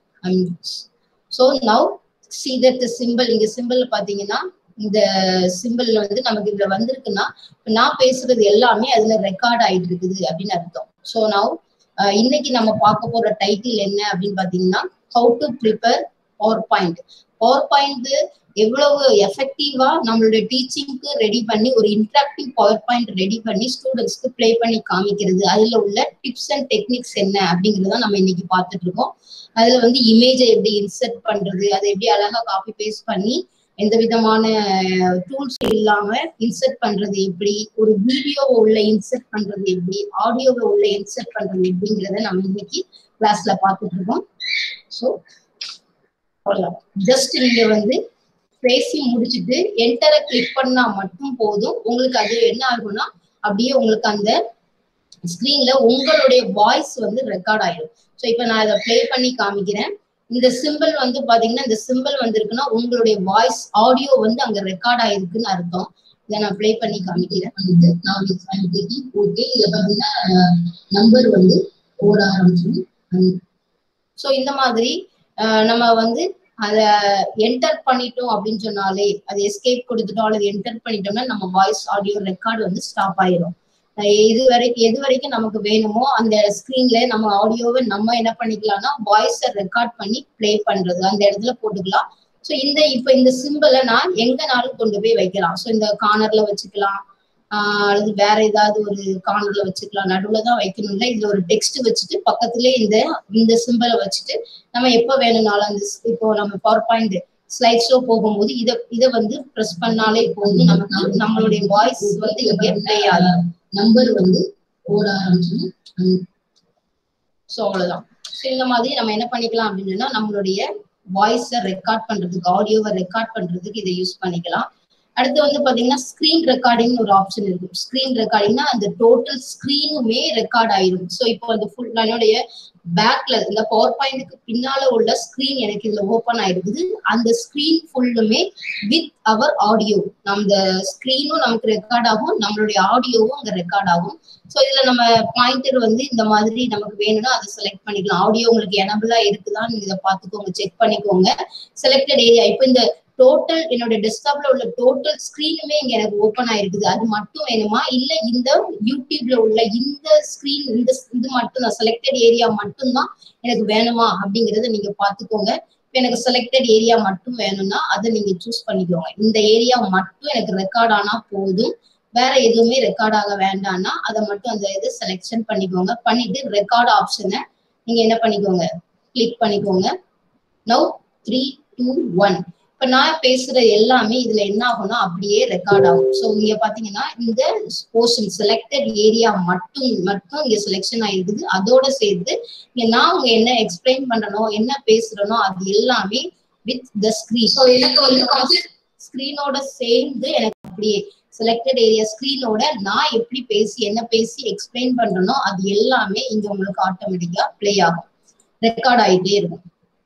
so now see that simple இங்க சிம்பிள் பார்த்தீங்கன்னா இந்த சிம்பிள் வந்து நமக்கு இதுல வந்திருக்குன்னா நான் பேசுறது எல்லாமே அதுல ரெக்கார்ட் ஆயிட்டு இருக்குது அப்படின்னு அர்த்தம் ஸோ நவ் இன்னைக்கு நம்ம பார்க்க போற டைட்டில் என்ன அப்படின்னு பாத்தீங்கன்னா how to prepare power point power point எவ்வளவு எஃபெக்டிவா நம்மளுடைய டீச்சிங்க்கு ரெடி பண்ணி ஒரு இன்ட்ராக்டிவ் பவர் பாயிண்ட் ரெடி பண்ணி ஸ்டூடெண்ட்ஸ்க்கு ப்ளே பண்ணி காமிக்கிறது அதுல உள்ள டிப்ஸ் அண்ட் டெக்னிக்ஸ் என்ன அப்படிங்கறத நம்ம இன்னைக்கு பார்த்துட்டு இருக்கோம் அதுல வந்து இமேஜை எப்படி இன்சர்ட் பண்றது அதை எப்படி அழகா காப்பி பேஸ்ட் பண்ணி எந்த விதமான டூல்ஸ் இல்லாம இன்சர்ட் பண்றது எப்படி ஒரு வீடியோவை உள்ள இன்சர்ட் பண்றது எப்படி ஆடியோவை உள்ள இன்சர்ட் பண்றது எப்படிங்கிறத நம்ம இன்னைக்கு கிளாஸ்ல பார்த்துட்டு இருக்கோம் ஸோ அவ்வளவுதான் ஜஸ்ட் நீங்க வந்து பேசி முடிச்சுட்டு என்டரை கிளிக் பண்ணா மட்டும் போதும் உங்களுக்கு அது என்ன ஆகும்னா அப்படியே உங்களுக்கு அந்த ஸ்கிரீன்ல உங்களுடைய வாய்ஸ் வந்து ரெக்கார்ட் ஆயிடும் ஸோ இப்போ நான் இதை ப்ளே பண்ணி காமிக்கிறேன் இந்த சிம்பிள் வந்து பாத்தீங்கன்னா இந்த சிம்பிள் வந்திருக்குன்னா உங்களுடைய வாய்ஸ் ஆடியோ வந்து அங்க ரெக்கார்ட் ஆயிருக்குன்னு அர்த்தம் இதை நான் ப்ளே பண்ணி காமிக்கிறேன் வந்து நான் ஓகே இதுல பாத்தீங்கன்னா நம்பர் வந்து ஓட ஆரம்பிச்சிடும் ஸோ இந்த மாதிரி நம்ம வந்து அதை என்டர் பண்ணிட்டோம் அப்படின்னு சொன்னாலே அது எஸ்கேப் கொடுத்துட்டோம் அல்லது என்டர் பண்ணிட்டோம்னா நம்ம வாய்ஸ் ஆடியோ ரெக்கார்டு வந்து ஸ்டாப் ஆயிரும் இது வரைக்கும் எது வரைக்கும் நமக்கு வேணுமோ அந்த ஸ்கிரீன்ல நம்ம ஆடியோவை நம்ம என்ன பண்ணிக்கலாம்னா வாய்ஸை ரெக்கார்ட் பண்ணி பிளே பண்றது அந்த இடத்துல போட்டுக்கலாம் ஸோ இந்த இப்ப இந்த சிம்பிளை நான் எங்கனாலும் கொண்டு போய் வைக்கலாம் ஸோ இந்த கார்னர்ல வச்சுக்கலாம் ஆஹ் அல்லது வேற ஏதாவது ஒரு கார்னர்ல வச்சுக்கலாம் நடுவுல தான் வைக்கணும் இல்லை இதுல ஒரு டெக்ஸ்ட் வச்சுட்டு பக்கத்துல இந்த இந்த சிம்பிளை வச்சுட்டு நம்ம எப்ப வேணும்னாலும் அந்த இப்போ நம்ம பவர் பாயிண்ட் ஸ்லைட் ஷோ போகும்போது இத இத வந்து ப்ரெஸ் பண்ணாலே போதும் நமக்கு நம்மளுடைய வாய்ஸ் வந்து இங்க பிளே ஆகும் நம்பர் வந்து ஓட ஆரம்பிச்சிடும் ஸோ அவ்வளவுதான் ஸோ இந்த மாதிரி நம்ம என்ன பண்ணிக்கலாம் அப்படின்னா நம்மளுடைய வாய்ஸை ரெக்கார்ட் பண்றதுக்கு ஆடியோவை ரெக்கார்ட் பண்றதுக்கு இதை யூஸ் பண்ணிக்கலாம் அடுத்து வந்து பாத்தீங்கன்னா ஸ்கிரீன் ரெக்கார்டிங் ஒரு ஆப்ஷன் இருக்கும் ஸ்கிரீன் ரெக்கார்டிங்னா அந்த டோட்டல் ஸ்கிரீனுமே ரெக்கார்ட் ஆயிரும் ஸோ இப்போ அந்த ஃபுல் என்னுடைய பேக்ல இந்த பவர் பாயிண்ட்டுக்கு பின்னால உள்ள ஸ்கிரீன் எனக்கு இதுல ஓபன் ஆயிருக்குது அந்த ஸ்கிரீன் ஃபுல்லுமே வித் அவர் ஆடியோ நம்ம ஸ்கிரீனும் நமக்கு ரெக்கார்ட் ஆகும் நம்மளுடைய ஆடியோவும் அங்க ரெக்கார்ட் ஆகும் ஸோ இதுல நம்ம பாயிண்டர் வந்து இந்த மாதிரி நமக்கு வேணும்னா அதை செலக்ட் பண்ணிக்கலாம் ஆடியோ உங்களுக்கு எனபிளா இருக்குதான்னு இதை பார்த்துக்கோங்க செக் பண்ணிக்கோங்க செலக்டட் ஏரியா இப்போ இந்த டோட்டல் என்னோட டெஸ்க்டாப்ல உள்ள டோட்டல் ஸ்கிரீனுமே இங்க எனக்கு ஓபன் ஆயிருக்குது அது மட்டும் வேணுமா இல்ல இந்த யூடியூப்ல உள்ள இந்த ஸ்கிரீன் இந்த இது மட்டும் தான் செலக்டட் ஏரியா மட்டும்தான் எனக்கு வேணுமா அப்படிங்கறத நீங்க பாத்துக்கோங்க இப்ப எனக்கு செலக்டட் ஏரியா மட்டும் வேணும்னா அதை நீங்க சூஸ் பண்ணிக்கோங்க இந்த ஏரியா மட்டும் எனக்கு ரெக்கார்ட் ஆனா போதும் வேற எதுவுமே ரெக்கார்ட் ஆக வேண்டாம்னா அதை மட்டும் அந்த இது செலெக்ஷன் பண்ணிக்கோங்க பண்ணிட்டு ரெக்கார்ட் ஆப்ஷனை நீங்க என்ன பண்ணிக்கோங்க கிளிக் பண்ணிக்கோங்க நவ் த்ரீ டூ ஒன் இப்ப நான் பேசுற எல்லாமே இதுல என்ன ஆகும்னா அப்படியே ரெக்கார்ட் ஆகும் ஸோ இங்க பாத்தீங்கன்னா இந்த போர்ஷன் செலக்டட் ஏரியா மட்டும் மட்டும் இங்க செலெக்ஷன் ஆயிருக்குது அதோட சேர்த்து இங்க நான் உங்க என்ன எக்ஸ்பிளைன் பண்ணணும் என்ன பேசுறனோ அது எல்லாமே வித் த ஸ்கிரீன் ஸோ எனக்கு வந்து ஸ்கிரீனோட சேர்ந்து எனக்கு அப்படியே செலக்டட் ஏரியா ஸ்கிரீனோட நான் எப்படி பேசி என்ன பேசி எக்ஸ்பிளைன் பண்றனோ அது எல்லாமே இங்க உங்களுக்கு ஆட்டோமேட்டிக்கா பிளே ஆகும் ரெக்கார்ட் ஆயிட்டே இருக்கும்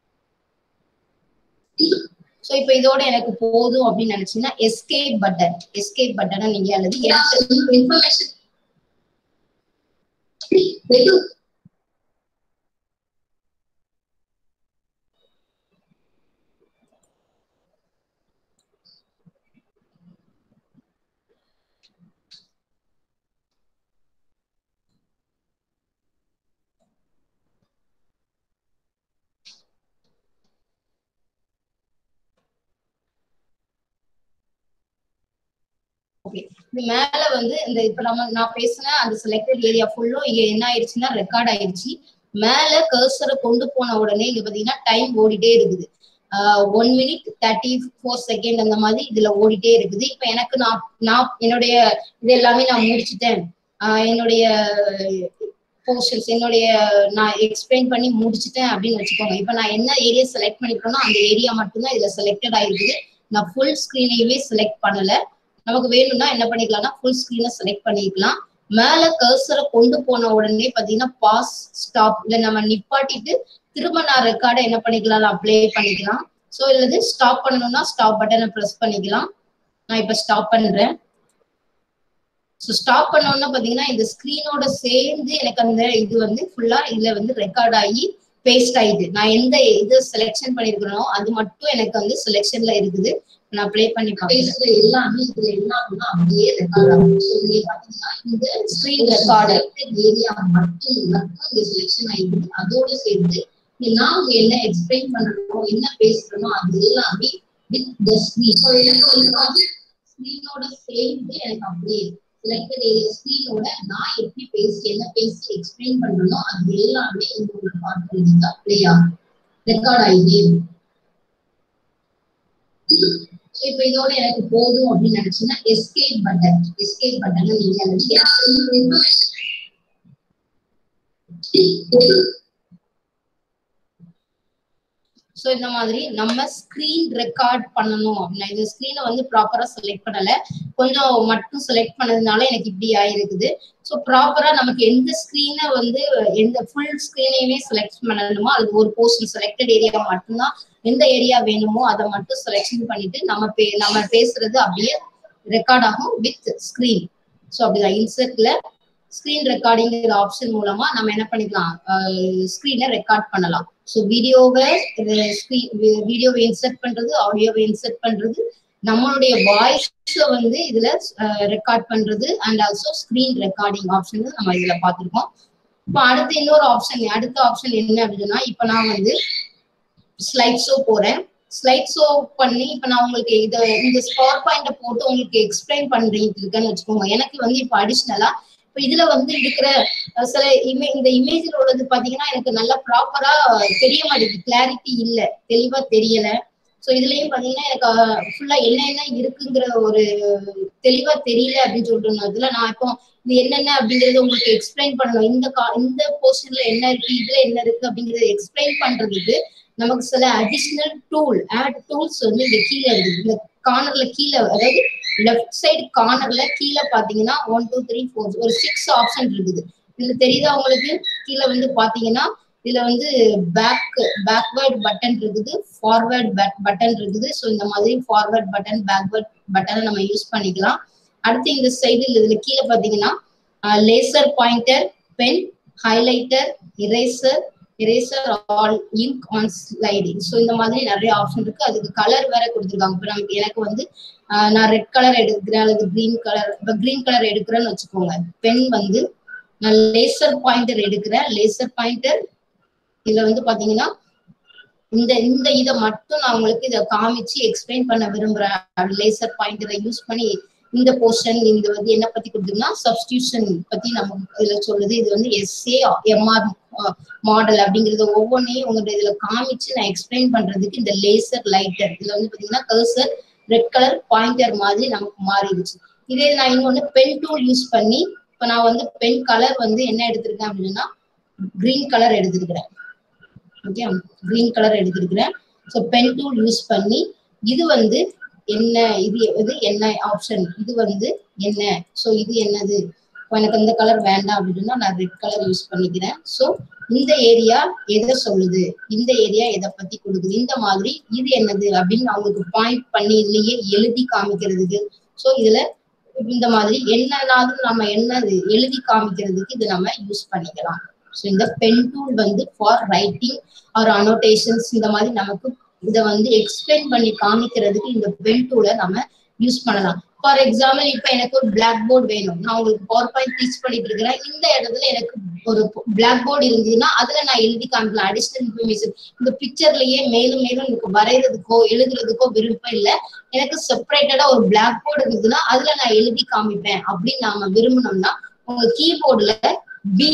சோ இப்ப இதோட எனக்கு போதும் அப்படின்னு நினைச்சீங்கன்னா எஸ்கேப் பட்டன் எஸ்கேப் பட்டனை நீங்க அல்லது இன்ஃபர்மேஷன் ஓகே இது மேல வந்து இந்த இப்ப நம்ம நான் பேசின அந்த செலக்டட் ஏரியா ஃபுல்லும் இங்க என்ன ஆயிடுச்சுன்னா ரெக்கார்ட் ஆயிடுச்சு மேல கர்சரை கொண்டு போன உடனே இங்க பாத்தீங்கன்னா டைம் ஓடிட்டே இருக்குது one minute thirty four second அந்த மாதிரி இதுல ஓடிட்டே இருக்குது இப்ப எனக்கு நான் நான் என்னுடைய இது எல்லாமே நான் முடிச்சிட்டேன் ஆஹ் என்னுடைய போர்ஷன்ஸ் என்னுடைய நான் எக்ஸ்பிளைன் பண்ணி முடிச்சிட்டேன் அப்படின்னு வச்சுக்கோங்க இப்ப நான் என்ன ஏரியா செலக்ட் பண்ணிக்கிறேனோ அந்த ஏரியா மட்டும்தான் இதுல செலக்டட் ஆயிருக்குது நான் ஃபுல் ஸ்கிரீனையுமே செலக்ட் பண்ணல நமக்கு வேணும்னா என்ன பண்ணிக்கலாம்னா ஃபுல் ஸ்கிரீனை செலக்ட் பண்ணிக்கலாம் மேல கர்சரை கொண்டு போன உடனே பாத்தீங்கன்னா பாஸ் ஸ்டாப் இல்ல நம்ம நிப்பாட்டிட்டு திரும்ப நான் ரெக்கார்டை என்ன பண்ணிக்கலாம் அப்ளை பண்ணிக்கலாம் ஸோ இல்லது ஸ்டாப் பண்ணணும்னா ஸ்டாப் பட்டனை ப்ரெஸ் பண்ணிக்கலாம் நான் இப்ப ஸ்டாப் பண்றேன் ஸோ ஸ்டாப் பண்ணோம்னா பாத்தீங்கன்னா இந்த ஸ்கிரீனோட சேர்ந்து எனக்கு அந்த இது வந்து ஃபுல்லா இதுல வந்து ரெக்கார்ட் ஆகி பேஸ்ட் ஆயிடுது நான் எந்த இது செலெக்ஷன் பண்ணிருக்கிறனோ அது மட்டும் எனக்கு வந்து செலெக்ஷன்ல இருக்குது நான் ப்ளே பண்ணி பேசுற எல்லாமே இதுல என்ன ஆகும்னா அப்படியே ரெக்கார்ட் ஆகும் ஸோ இங்க பாத்தீங்கன்னா இந்த ஸ்கிரீன் ரெக்கார்டு ஏரியா மட்டும் மட்டும் இங்க செலெக்ஷன் ஆயிடுது அதோட சேர்த்து நான் உங்க என்ன எக்ஸ்பிளைன் பண்ணணும் என்ன பேசுறனோ அது எல்லாமே வித் த ஸ்கிரீன் ஸோ எனக்கு வந்து ஸ்கிரீனோட சேர்ந்து எனக்கு அப்படியே செலக்டட் ஏரியா ஸ்கிரீனோட நான் எப்படி பேசி என்ன பேசி எக்ஸ்பிளைன் பண்ணனோ அது எல்லாமே இந்த ஒரு ஆட்டோமேட்டிக்கா ப்ளே ஆகும் ரெக்கார்ட் ஆகிட்டே இருக்கும் ஸோ இப்போ இதோட எனக்கு போதும் அப்படின்னு நினைச்சீங்கன்னா எஸ்கேப் பட்டன் எஸ்கேப் பட்டனை நீங்க ஸோ இந்த மாதிரி நம்ம ஸ்கிரீன் ரெக்கார்ட் பண்ணணும் அப்படின்னா இந்த ஸ்கிரீனை வந்து ப்ராப்பரா செலக்ட் பண்ணல கொஞ்சம் மட்டும் செலக்ட் பண்ணதுனால எனக்கு இப்படி ஆயிருக்குது ஸோ ப்ராப்பரா நமக்கு எந்த ஸ்கிரீனை வந்து எந்த ஃபுல் ஸ்கிரீனையுமே செலக்ட் பண்ணணுமோ அது ஒரு போர்ஷன் செலக்டட் ஏரியா மட்டும்தான் எந்த ஏரியா வேணுமோ அதை மட்டும் செலெக்ஷன் பண்ணிட்டு நம்ம பே நம்ம பேசுறது அப்படியே ரெக்கார்ட் ஆகும் வித் ஸ்கிரீன் ஸோ அப்படிதான் இன்சர்ட்ல ஸ்கிரீன் ரெக்கார்டிங்கிற ஆப்ஷன் மூலமா நம்ம என்ன பண்ணிக்கலாம் ஸ்கிரீனை ரெக்கார்ட் பண்ணலாம் ஸோ வீடியோவை வீடியோவை இன்சர்ட் பண்றது ஆடியோவை இன்சர்ட் பண்றது நம்மளுடைய வாய்ஸை வந்து இதுல ரெக்கார்ட் பண்றது and also screen recording option நம்ம இதுல பார்த்துருக்கோம் இப்போ அடுத்து இன்னொரு ஆப்ஷன் அடுத்த ஆப்ஷன் என்ன அப்படின்னா இப்போ நான் வந்து ஸ்லைட் ஷோ போறேன் ஸ்லைட் ஷோ பண்ணி இப்ப நான் உங்களுக்கு இத இந்த ஸ்பார் பாயிண்ட போட்டு உங்களுக்கு எக்ஸ்பிளைன் பண்றீங்க இருக்கேன்னு வச்சுக்கோங்க எனக்கு வந்து இப்ப அடிஷ்னலா இப்ப இதுல வந்து இருக்கிற சில இமே இந்த இமேஜ்ல உள்ளது பாத்தீங்கன்னா எனக்கு நல்லா ப்ராப்பரா தெரிய மாட்டேங்குது கிளாரிட்டி இல்ல தெளிவா தெரியல ஸோ இதுலயும் பாத்தீங்கன்னா எனக்கு ஃபுல்லா என்ன என்ன இருக்குங்கிற ஒரு தெளிவா தெரியல அப்படின்னு சொல்றதுல நான் இப்போ இது என்னென்ன அப்படிங்கறத உங்களுக்கு எக்ஸ்பிளைன் பண்ணணும் இந்த கா இந்த போர்ஷன்ல என்ன இருக்கு இதுல என்ன இருக்கு அப்படிங்கறத எக்ஸ்பிளைன் பண்றதுக்கு நமக்கு சில அடிஷ்னல் டூல் ஆட் டூல்ஸ் வந்து இங்க கீழே இருக்குது இந்த கார்னர்ல கீழே அதாவது லெஃப்ட் சைடு கார்னர்ல கீழே பாத்தீங்கன்னா ஒன் டூ த்ரீ ஃபோர் ஒரு சிக்ஸ் ஆப்ஷன் இருக்குது இதுல தெரியுதா உங்களுக்கு கீழே வந்து பாத்தீங்கன்னா இதுல வந்து பேக் பேக்வேர்ட் பட்டன் இருக்குது ஃபார்வேர்ட் பட்டன் இருக்குது ஸோ இந்த மாதிரி ஃபார்வேர்ட் பட்டன் பேக்வேர்ட் பட்டனை நம்ம யூஸ் பண்ணிக்கலாம் அடுத்து இந்த சைடு இதுல கீழே பாத்தீங்கன்னா laser pointer pen highlighter eraser eraser all ink on sliding so இந்த மாதிரி நிறைய ஆப்ஷன் இருக்கு அதுக்கு கலர் வேற கொடுத்துருக்காங்க இப்போ நமக்கு எனக்கு வந்து நான் ரெட் கலர் எடுக்கிறேன் அல்லது கிரீன் கலர் இப்போ கிரீன் கலர் எடுக்கிறேன்னு வச்சுக்கோங்க பென் வந்து நான் லேசர் பாயிண்டர் எடுக்கிறேன் லேசர் பாயிண்டர் இதுல வந்து பாத்தீங்கன்னா இந்த இந்த இதை மட்டும் நான் உங்களுக்கு இதை காமிச்சு எக்ஸ்பிளைன் பண்ண விரும்புறேன் லேசர் பாயிண்டரை யூஸ் பண்ணி இந்த போர்ஷன் இந்த வந்து என்ன பத்தி கொடுத்தீங்கன்னா சப்ஸ்டியூஷன் பத்தி நமக்கு இதுல சொல்லுது இது வந்து எஸ்ஏ எம்ஆர் மாடல் அப்படிங்கறது ஒவ்வொன்றையும் உங்களுடைய இதுல காமிச்சு நான் எக்ஸ்பிளைன் பண்றதுக்கு இந்த லேசர் லைட்டர் இதுல வந்து பாத்தீங்கன்னா கர்சர் ரெட் கலர் பாயிண்டர் மாதிரி நமக்கு மாறிடுச்சு இதே நான் இன்னொன்னு பென் டூல் யூஸ் பண்ணி இப்ப நான் வந்து பென் கலர் வந்து என்ன எடுத்திருக்கேன் அப்படின்னா கிரீன் கலர் எடுத்திருக்கிறேன் ஓகே கிரீன் கலர் எடுத்திருக்கிறேன் ஸோ பென் டூல் யூஸ் பண்ணி இது வந்து என்ன இது இது என்ன ஆப்ஷன் இது வந்து என்ன ஸோ இது என்னது எனக்கு இந்த கலர் வேண்டாம் அப்படின்னா நான் ரெட் கலர் யூஸ் பண்ணிக்கிறேன் ஸோ இந்த ஏரியா எதை சொல்லுது இந்த ஏரியா எதை பத்தி கொடுக்குது இந்த மாதிரி இது என்னது அப்படின்னு அவங்களுக்கு பாயிண்ட் பண்ணி இதுலயே எழுதி காமிக்கிறதுக்கு ஸோ இதுல இந்த மாதிரி என்னன்னாவது நம்ம என்னது எழுதி காமிக்கிறதுக்கு இது நம்ம யூஸ் பண்ணிக்கலாம் ஸோ இந்த பென் டூல் வந்து ஃபார் ரைட்டிங் ஆர் அனோட்டேஷன்ஸ் இந்த மாதிரி நமக்கு இதை வந்து எக்ஸ்பிளைன் பண்ணி காமிக்கிறதுக்கு இந்த பென் டூலை நம்ம யூஸ் பண்ணலாம் ஃபார் எக்ஸாம்பிள் இப்ப எனக்கு ஒரு பிளாக் போர்டு வேணும் நான் உங்களுக்கு பவர் பாயிண்ட் டீச் பண்ணிட்டு இருக்கிறேன் இந்த இடத்துல எனக்கு ஒரு பிளாக் போர்டு இருந்ததுன்னா அதுல நான் எழுதி காமிக்கலாம் அடிஷனல் இன்ஃபர்மேஷன் இந்த பிக்சர்லயே மேலும் மேலும் எனக்கு வரைகிறதுக்கோ எழுதுறதுக்கோ விருப்பம் இல்லை எனக்கு செப்பரேட்டடா ஒரு பிளாக் போர்டு இருந்ததுன்னா அதுல நான் எழுதி காமிப்பேன் அப்படின்னு நாம விரும்பினோம்னா உங்க கீபோர்டுல பி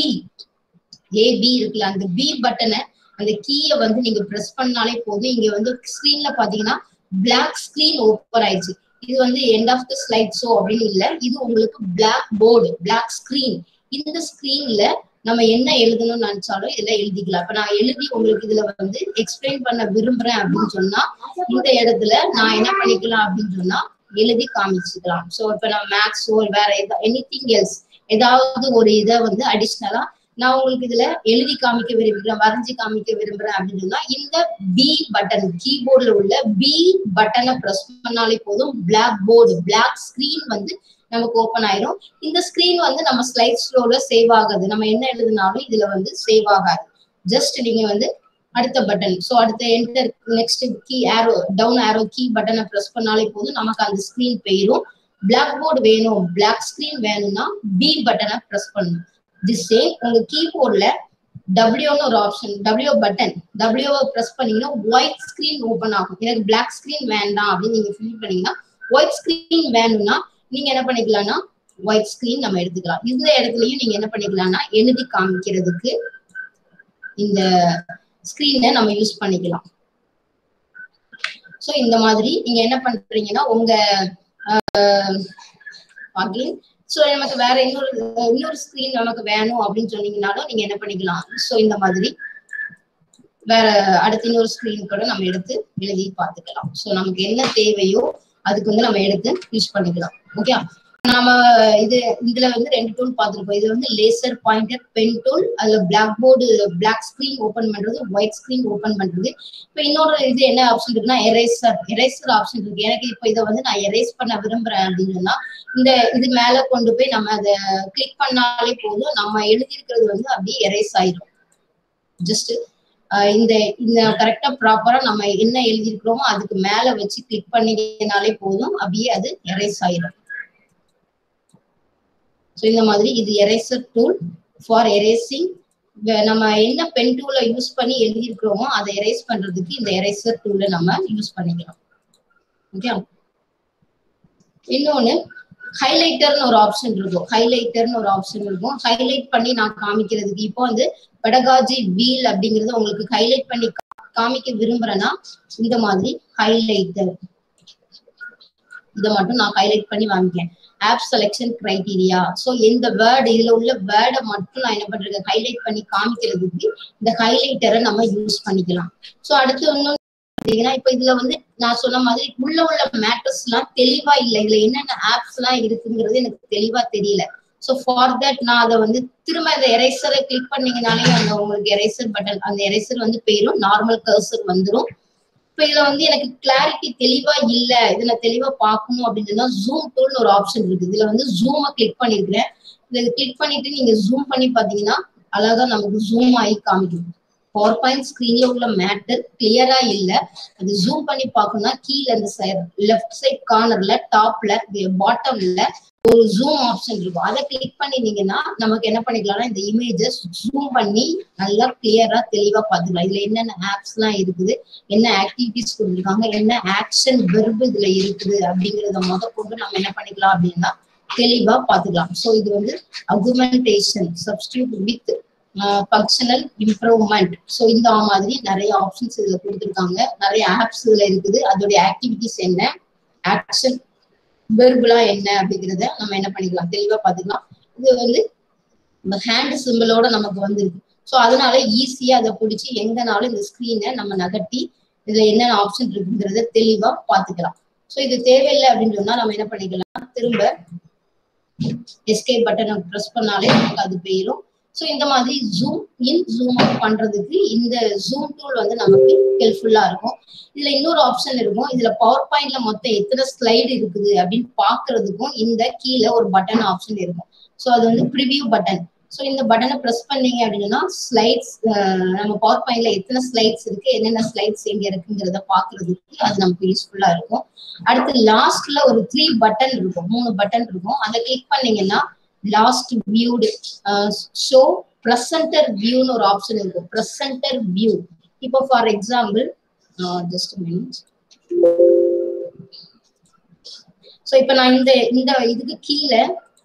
ஏ பி இருக்குல்ல அந்த பி பட்டனை அந்த கீயை வந்து நீங்க பிரஸ் பண்ணாலே போதும் இங்க வந்து ஸ்கிரீன்ல பாத்தீங்கன்னா பிளாக் ஸ்கிரீன் ஓப்பன் ஆயிடுச்சு இது வந்து end of the slide show அப்படின்னு இல்ல இது உங்களுக்கு பிளாக் போர்டு பிளாக் ஸ்கிரீன் இந்த ஸ்கிரீன்ல நம்ம என்ன எழுதணும்னு நினைச்சாலும் இதுல எழுதிக்கலாம் இப்ப நான் எழுதி உங்களுக்கு இதுல வந்து எக்ஸ்பிளைன் பண்ண விரும்புறேன் அப்படின்னு சொன்னா இந்த இடத்துல நான் என்ன பண்ணிக்கலாம் அப்படின்னு சொன்னா எழுதி காமிச்சுக்கலாம் சோ இப்ப நான் மேக்ஸோ வேற எனி திங் எல்ஸ் ஏதாவது ஒரு இதை வந்து அடிஷ்னலா நான் உங்களுக்கு இதுல எழுதி காமிக்க விரும்புகிறேன் வரைஞ்சு காமிக்க விரும்புறேன் அப்படின்னு சொன்னா இந்த பி பட்டன் கீபோர்ட்ல உள்ள பி பட்டனை பிரஸ் பண்ணாலே போதும் பிளாக் போர்டு பிளாக் ஸ்கிரீன் வந்து நமக்கு ஓப்பன் ஆயிரும் இந்த ஸ்கிரீன் வந்து நம்ம ஸ்லைட் ஸ்லோல சேவ் ஆகாது நம்ம என்ன எழுதினாலும் இதுல வந்து சேவ் ஆகாது ஜஸ்ட் நீங்க வந்து அடுத்த பட்டன் ஸோ அடுத்த enter next key arrow down arrow key பட்டனை ப்ரெஸ் பண்ணாலே போதும் நமக்கு அந்த ஸ்கிரீன் போயிரும் பிளாக் போர்டு வேணும் பிளாக் ஸ்கிரீன் வேணும்னா பி பட்டனை ப்ரெஸ் பண்ணணும் தி சேம் உங்க கீபோர்ட்ல டபிள்யூன்னு ஒரு ஆப்ஷன் டபிள்யூ பட்டன் டபிள்யூவை ப்ரெஸ் பண்ணீங்கன்னா ஒயிட் ஸ்கிரீன் ஓப்பன் ஆகும் எனக்கு பிளாக் ஸ்கிரீன் வேண்டாம் அப்படின்னு நீங்க ஃபில் பண்ணீங்கன்னா ஒயிட் ஸ்கிரீன் வேணும்னா நீங்க என்ன பண்ணிக்கலாம்னா ஒயிட் ஸ்கிரீன் நம்ம எடுத்துக்கலாம் இந்த இடத்துலயும் நீங்க என்ன பண்ணிக்கலாம்னா எழுதி காமிக்கிறதுக்கு இந்த ஸ்கிரீனை நம்ம யூஸ் பண்ணிக்கலாம் ஸோ இந்த மாதிரி நீங்க என்ன பண்றீங்கன்னா உங்க அகைன் ஸோ நமக்கு வேற இன்னொரு இன்னொரு ஸ்கிரீன் நமக்கு வேணும் அப்படின்னு சொன்னீங்கனாலும் நீங்க என்ன பண்ணிக்கலாம் ஸோ இந்த மாதிரி வேற அடுத்த இன்னொரு ஸ்கிரீன் கூட நம்ம எடுத்து எழுதி பார்த்துக்கலாம் ஸோ நமக்கு என்ன தேவையோ அதுக்கு வந்து நம்ம எடுத்து யூஸ் பண்ணிக்கலாம் ஓகே நாம இது இதுல வந்து ரெண்டு டூல் பார்த்துருப்போம் இது வந்து லேசர் பாயிண்டர் பென் டூல் அதுல black board black screen open பண்றது ஒயிட் ஸ்கிரீன் ஓபன் பண்றது இப்போ இன்னொரு இது என்ன ஆப்ஷன் இருக்குன்னா எரேசர் எரேசர் ஆப்ஷன் இருக்கு எனக்கு இப்போ இதை வந்து நான் எரேஸ் பண்ண விரும்புறேன் அப்படின்னு சொன்னா இந்த இது மேல கொண்டு போய் நம்ம அதை கிளிக் பண்ணாலே போதும் நம்ம எழுதியிருக்கிறது வந்து அப்படியே எரேஸ் ஆயிடும் ஜஸ்ட் இந்த இந்த கரெக்டா ப்ராப்பரா நம்ம என்ன எழுதியிருக்கிறோமோ அதுக்கு மேல வச்சு கிளிக் பண்ணினாலே போதும் அப்படியே அது எரேஸ் ஆயிடும் ஸோ இந்த மாதிரி இது எரேசர் டூல் ஃபார் எரேசிங் நம்ம என்ன பென் டூலை யூஸ் பண்ணி எழுதியிருக்கிறோமோ அதை எரேஸ் பண்றதுக்கு இந்த எரேசர் டூலை நம்ம யூஸ் பண்ணிக்கலாம் ஓகே இன்னொன்னு ஹைலைட்டர்னு ஒரு ஆப்ஷன் இருக்கும் ஹைலைட்டர்னு ஒரு ஆப்ஷன் இருக்கும் ஹைலைட் பண்ணி நான் காமிக்கிறதுக்கு இப்போ வந்து பெடகாஜி வீல் அப்படிங்கறது உங்களுக்கு ஹைலைட் பண்ணி காமிக்க விரும்புறேன்னா இந்த மாதிரி ஹைலைட்டர் இதை மட்டும் நான் ஹைலைட் பண்ணி வாங்கிக்கேன் ஆப் செலெக்ஷன் கிரைடீரியா ஸோ எந்த வேர்டு இதுல உள்ள வேர்டை மட்டும் நான் என்ன பண்றேன் ஹைலைட் பண்ணி காமிக்கிறதுக்கு இந்த ஹைலைட்டரை நம்ம யூஸ் பண்ணிக்கலாம் ஸோ அடுத்து இன்னும் பாத்தீங்கன்னா இப்ப இதுல வந்து நான் சொன்ன மாதிரி உள்ள உள்ள மேட்டர்ஸ் எல்லாம் தெளிவா இல்ல இதுல என்னென்ன ஆப்ஸ் எல்லாம் இருக்குங்கிறது எனக்கு தெளிவா தெரியல ஸோ ஃபார் தட் நான் அதை வந்து திரும்ப அந்த எரேசரை கிளிக் பண்ணீங்கனாலே அந்த உங்களுக்கு எரேசர் பட்டன் அந்த எரேசர் வந்து போயிடும் நார்மல் கர்சர் வந்துடும் இப்போ இதுல வந்து எனக்கு கிளாரிட்டி தெளிவா இல்ல இதுல தெளிவா பார்க்கணும் அப்படின்னு சொன்னா ஜூம் டூல்னு ஒரு ஆப்ஷன் இருக்கு இதுல வந்து ஜூமை கிளிக் பண்ணிருக்கிறேன் இதை கிளிக் பண்ணிட்டு நீங்க ஜூம் பண்ணி பாத்தீங்கன்னா அழகா நமக்கு ஜூம் ஆகி காமிக்கும் பவர் பாயிண்ட் ஸ்கிரீன்ல உள்ள மேட்டர் கிளியரா இல்ல அது ஜூம் பண்ணி பார்க்கணும்னா கீழே இந்த சைடு லெஃப்ட் சைட் கார்னர்ல டாப்ல பாட்டம்ல ஒரு ஜூம் ஆப்ஷன் இருக்கும் அதை கிளிக் பண்ணினீங்கன்னா நமக்கு என்ன பண்ணிக்கலாம்னா இந்த இமேஜஸ் ஜூம் பண்ணி நல்லா கிளியரா தெளிவா பார்த்துக்கலாம் இதுல என்னென்ன ஆப்ஸ் எல்லாம் இருக்குது என்ன ஆக்டிவிட்டிஸ் கொடுத்துருக்காங்க என்ன ஆக்ஷன் வெர்பு இதுல இருக்குது அப்படிங்கறத முத கொண்டு நம்ம என்ன பண்ணிக்கலாம் அப்படின்னா தெளிவா பார்த்துக்கலாம் ஸோ இது வந்து augmentation substitute with functional improvement so இந்த மாதிரி நிறைய ஆப்ஷன்ஸ் இதுல கொடுத்துருக்காங்க நிறைய ஆப்ஸ் இதுல இருக்குது அதோடைய ஆக்டிவிட்டிஸ் என்ன ஆக்ஷன் வெர்புலா என்ன அப்படிங்கிறத நம்ம என்ன பண்ணிக்கலாம் தெளிவா பார்த்துக்கலாம் இது வந்து இந்த ஹேண்ட் சிம்பிளோட நமக்கு வந்துருக்கு ஸோ அதனால ஈஸியா அதை பிடிச்சி எங்கனாலும் இந்த ஸ்கிரீனை நம்ம நகட்டி இதுல என்னென்ன ஆப்ஷன் இருக்குங்கிறத தெளிவா பார்த்துக்கலாம் ஸோ இது தேவையில்லை அப்படின்னு சொன்னா நம்ம என்ன பண்ணிக்கலாம் திரும்ப எஸ்கேப் பட்டனை ப்ரெஸ் பண்ணாலே நமக்கு அது போயிடும் ஸோ இந்த மாதிரி ஜூம் இன் ஜூம் அவுட் பண்றதுக்கு இந்த ஜூம் டூல் வந்து நமக்கு ஹெல்ப்ஃபுல்லா இருக்கும் இதுல இன்னொரு ஆப்ஷன் இருக்கும் இதுல பவர் பாயிண்ட்ல மொத்தம் எத்தனை ஸ்லைடு இருக்குது அப்படின்னு பாக்குறதுக்கும் இந்த கீழே ஒரு பட்டன் ஆப்ஷன் இருக்கும் ஸோ அது வந்து ப்ரிவியூ பட்டன் ஸோ இந்த பட்டனை ப்ரெஸ் பண்ணீங்க அப்படின்னா ஸ்லைட்ஸ் நம்ம பவர் பாயிண்ட்ல எத்தனை ஸ்லைட்ஸ் இருக்கு என்னென்ன ஸ்லைட்ஸ் எங்க இருக்குங்கிறத பாக்குறதுக்கு அது நமக்கு யூஸ்ஃபுல்லா இருக்கும் அடுத்து லாஸ்ட்ல ஒரு த்ரீ பட்டன் இருக்கும் மூணு பட்டன் இருக்கும் அதை கிளிக் பண்ணீங்கன்னா லாஸ்ட் வியூடு ஷோ ப்ரெசன்டர் வியூன்னு ஒரு ஆப்ஷன் இருக்கும் ப்ரெசன்டர் வியூ இப்போ for example just minute so இப்போ நான் இந்த இந்த இதுக்கு கீழே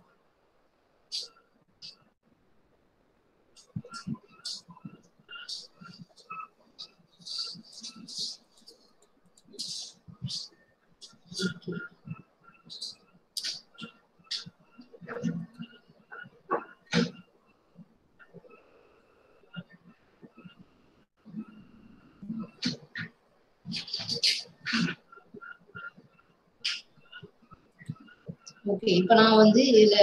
ஓகே இப்ப நான் வந்து இதுல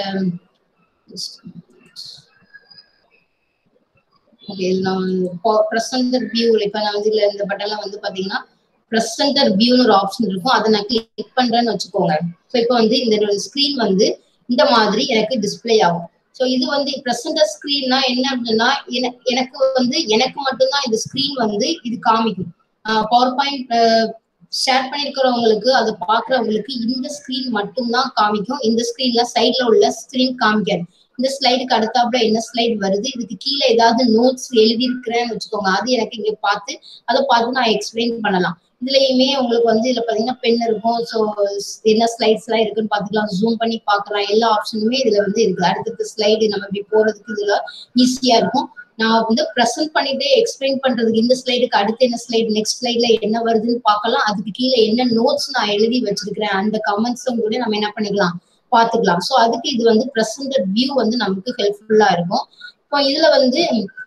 ஓகே இது நான் ப்ரெசன்டர் வியூல இப்ப நான் வந்து இதுல இந்த பட்டன்ல வந்து பாத்தீங்கன்னா ப்ரெசன்டர் வியூன்னு ஒரு ஆப்ஷன் இருக்கும் அதை நான் கிளிக் பண்றேன்னு வச்சுக்கோங்க ஸோ இப்போ வந்து இந்த ஸ்கிரீன் வந்து இந்த மாதிரி எனக்கு டிஸ்பிளே ஆகும் ஸோ இது வந்து ப்ரெசன்டர் ஸ்கிரீன்னா என்ன அப்படின்னா எனக்கு வந்து எனக்கு மட்டும்தான் இந்த ஸ்கிரீன் வந்து இது காமிக்கும் பவர் பாயிண்ட் ஷேர் பண்ணிருக்கிறவங்களுக்கு அதை பாக்குறவங்களுக்கு இந்த ஸ்கிரீன் மட்டும்தான் காமிக்கும் இந்த ஸ்கிரீன்ல சைட்ல உள்ள ஸ்கிரீன் காமிக்காது இந்த ஸ்லைடுக்கு அடுத்தாப்புல என்ன ஸ்லைடு வருது இதுக்கு கீழே ஏதாவது நோட்ஸ் எழுதி இருக்கிறேன்னு வச்சுக்கோங்க அது எனக்கு இங்க பார்த்து அதை பார்த்து நான் எக்ஸ்பிளைன் பண்ணலாம் இதுலயுமே உங்களுக்கு வந்து இதுல பாத்தீங்கன்னா பென் இருக்கும் ஸோ என்ன ஸ்லைட்ஸ் எல்லாம் இருக்குன்னு பாத்துக்கலாம் ஜூம் பண்ணி பாக்கலாம் எல்லா ஆப்ஷனுமே இதுல வந்து இருக்கு அடுத்தடுத்த ஸ்லைடு நம்ம இப்படி போறதுக்கு இதுல ஈஸியா இருக்கும் நான் வந்து ப்ரெசென்ட் பண்ணிட்டே எக்ஸ்பிளைன் பண்றதுக்கு இந்த ஸ்லைடுக்கு அடுத்து என்ன ஸ்லைடு நெக்ஸ்ட் ஸ்லைட்ல என்ன வருதுன்னு பார்க்கலாம் அதுக்கு கீழே என்ன நோட்ஸ் நான் எழுதி வச்சிருக்கிறேன் அந்த கமெண்ட்ஸும் கூட நம்ம என்ன பண்ணிக்கலாம் பார்த்துக்கலாம் ஸோ அதுக்கு இது வந்து ப்ரெசன்டட் வியூ வந்து நமக்கு ஹெல்ப்ஃபுல்லா இருக்கும் இப்போ இதுல வந்து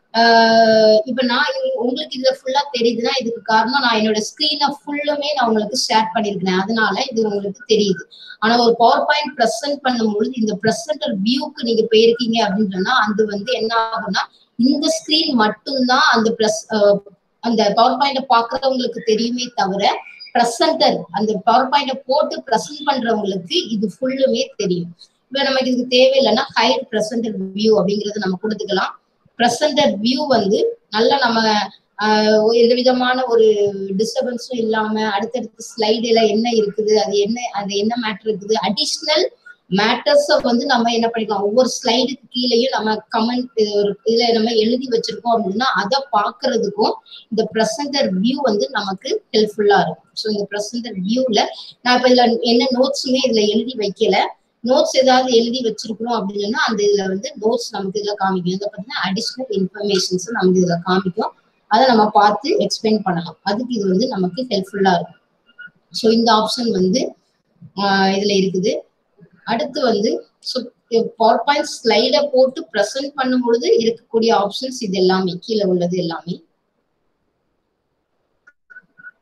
இப்ப நான் உங்களுக்கு இதுல ஃபுல்லா தெரியுதுன்னா இதுக்கு காரணம் நான் என்னோட ஸ்கிரீனை ஃபுல்லுமே நான் உங்களுக்கு ஷேர் பண்ணிருக்கிறேன் அதனால இது உங்களுக்கு தெரியுது ஆனா ஒரு பவர் பாயிண்ட் ப்ரெசென்ட் பண்ணும்பொழுது இந்த ப்ரெசென்டர் வியூக்கு நீங்க போயிருக்கீங்க அப்படின்னு சொன்னா அது வந்து என்ன ஆகும்னா இந்த ஸ்கிரீன் மட்டும்தான் அந்த பிளஸ் அந்த பவர் பாயிண்ட பாக்குறவங்களுக்கு தெரியுமே தவிர ப்ரெசன்டர் அந்த பவர் பாயிண்ட போட்டு ப்ரெசென்ட் பண்றவங்களுக்கு இது ஃபுல்லுமே தெரியும் இப்ப நமக்கு இதுக்கு தேவையில்லைன்னா ஹைட் ப்ரெசன்டர் வியூ அப்படிங்கறத நம்ம கொடுத்துக்கலாம் ப்ரெசன்டர் வியூ வந்து நல்லா நம்ம எந்த விதமான ஒரு டிஸ்டர்பன்ஸும் இல்லாம அடுத்தடுத்த ஸ்லைடுல என்ன இருக்குது அது என்ன அது என்ன மேட்டர் இருக்குது அடிஷ்னல் மேட்டர்ஸ வந்து நம்ம என்ன பண்ணிக்கலாம் ஒவ்வொரு ஸ்லைடுக்கு கீழேயும் நம்ம கமெண்ட் இதுல நம்ம எழுதி வச்சிருக்கோம் அப்படின்னா அதை பாக்குறதுக்கும் இந்த ப்ரெசன்டர் வியூ வந்து நமக்கு ஹெல்ப்ஃபுல்லா இருக்கும் ஸோ இந்த ப்ரெசன்டர் வியூல நான் இப்ப இதுல என்ன நோட்ஸுமே இதுல எழுதி வைக்கல நோட்ஸ் ஏதாவது எழுதி வச்சிருக்கிறோம் அப்படின்னு சொன்னா அந்த இதுல வந்து நோட்ஸ் நமக்கு இதுல காமிக்கும் இதை பார்த்தீங்கன்னா அடிஷ்னல் இன்ஃபர்மேஷன்ஸ் நமக்கு இதுல காமிக்கும் அதை நம்ம பார்த்து எக்ஸ்பிளைன் பண்ணலாம் அதுக்கு இது வந்து நமக்கு ஹெல்ப்ஃபுல்லா இருக்கும் ஸோ இந்த ஆப்ஷன் வந்து இதுல இருக்குது அடுத்து வந்து பவர் பாயிண்ட் ஸ்லைட போட்டு ப்ரெசென்ட் பண்ணும் பொழுது இருக்கக்கூடிய ஆப்ஷன்ஸ் இது எல்லாமே கீழே உள்ளது எல்லாமே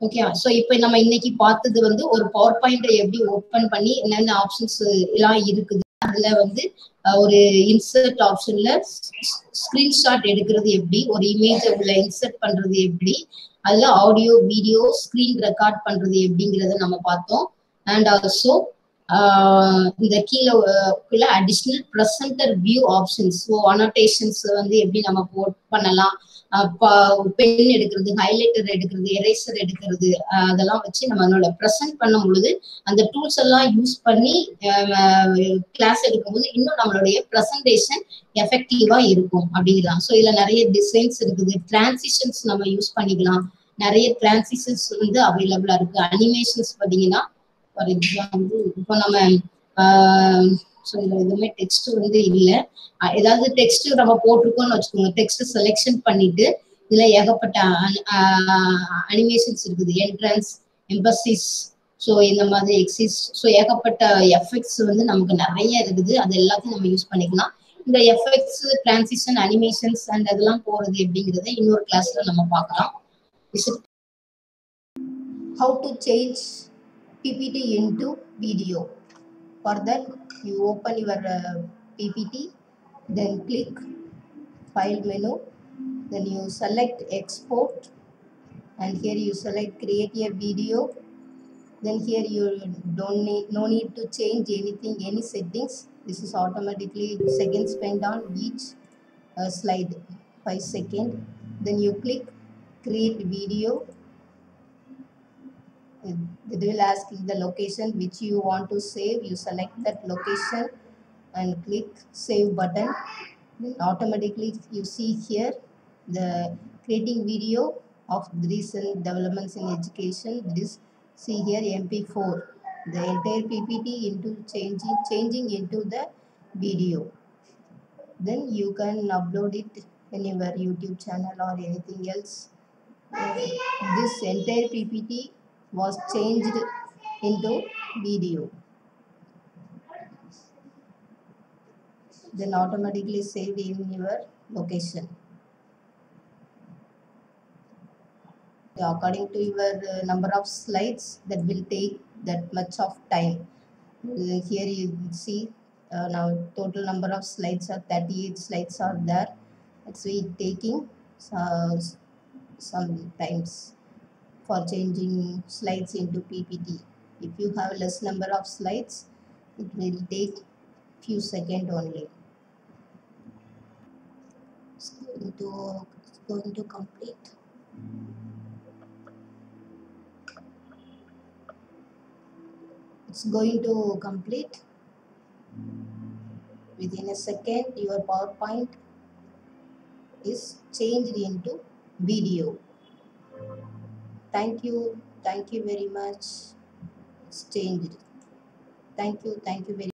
ஓகே ஸோ இப்போ நம்ம இன்னைக்கு பார்த்தது வந்து ஒரு பவர் பாயிண்டை எப்படி ஓப்பன் பண்ணி என்னென்ன ஆப்ஷன்ஸ் எல்லாம் இருக்குது அதுல வந்து அஹ், ஒரு இன்சர்ட் ஆப்ஷன்ல ஸ்கிரீன்ஷாட் எடுக்கிறது எப்படி ஒரு இமேஜை உள்ள இன்சர்ட் பண்றது எப்படி அதுல ஆடியோ வீடியோ ஸ்கிரீன் ரெக்கார்ட் பண்றது எப்படிங்கறத நம்ம பார்த்தோம் அண்ட் ஆல்சோ இந்த கீழே additional presenter view options so annotations வந்து எப்படி நம்ம போட் பண்ணலாம் பென் எடுக்கிறது ஹைலைட்டர் எடுக்கிறது எரேசர் எடுக்கிறது அஹ் அதெல்லாம் வச்சு நம்மளோட ப்ரெசென்ட் பண்ணும் பொழுது அந்த டூல்ஸ் எல்லாம் யூஸ் பண்ணி கிளாஸ் எடுக்கும்போது இன்னும் நம்மளுடைய ப்ரெசன்டேஷன் எஃபெக்டிவா இருக்கும் அப்படிங்கிறாங்க ஸோ இதுல நிறைய டிசைன்ஸ் இருக்குது டிரான்சிஷன்ஸ் நம்ம யூஸ் பண்ணிக்கலாம் நிறைய டிரான்சிஷன்ஸ் வந்து அவைலபிளா இருக்கு அனிமேஷன்ஸ் பார்த்தீங்கன்னா ஃபார் எக்ஸாம்பிள் இப்போ நம்ம ஸோ இதுல எதுவுமே டெக்ஸ்ட் வந்து இல்லை அஹ் ஏதாவது டெக்ஸ்ட் நம்ம போட்டிருக்கோம்னு வச்சுக்கோங்க டெக்ஸ்ட் செலெக்ஷன் பண்ணிட்டு இதுல ஏகப்பட்ட அனிமேஷன்ஸ் இருக்குது என்ட்ரன்ஸ் எம்பசிஸ் ஸோ இந்த மாதிரி எக்ஸிஸ் ஸோ ஏகப்பட்ட எஃபெக்ட்ஸ் வந்து நமக்கு நிறைய இருக்குது அது எல்லாத்தையும் நம்ம யூஸ் பண்ணிக்கலாம் இந்த எஃபெக்ட்ஸ் டிரான்சிஷன் அனிமேஷன்ஸ் அண்ட் அதெல்லாம் போறது எப்படிங்கிறத இன்னொரு கிளாஸ்ல நம்ம பார்க்கலாம் is it how to change PPT into video for that you open your PPT then click file menu then you select export and here you select create a video then here you don't need no need to change anything any settings this is automatically seconds spent on each uh, slide 5 second then you click create video it will ask you the location which you want to save you select that location and click save button then automatically you see here the creating video of the recent developments in education this see here mp4 the entire ppt into changing changing into the video then you can upload it in your youtube channel or anything else Uh, this entire ppt was changed into video then automatically saved in your location. According to your uh, number of slides, that will take that much of time. Uh, here you see uh, now total number of slides are 38 slides are there. It's it taking uh, some times for changing slides into PPT. If you have less number of slides, it will take few second only. It's going to it's going to complete. It's going to complete. Within a second, your PowerPoint is changed into video. Thank you. Thank you very much. It's changed. Thank you. Thank you very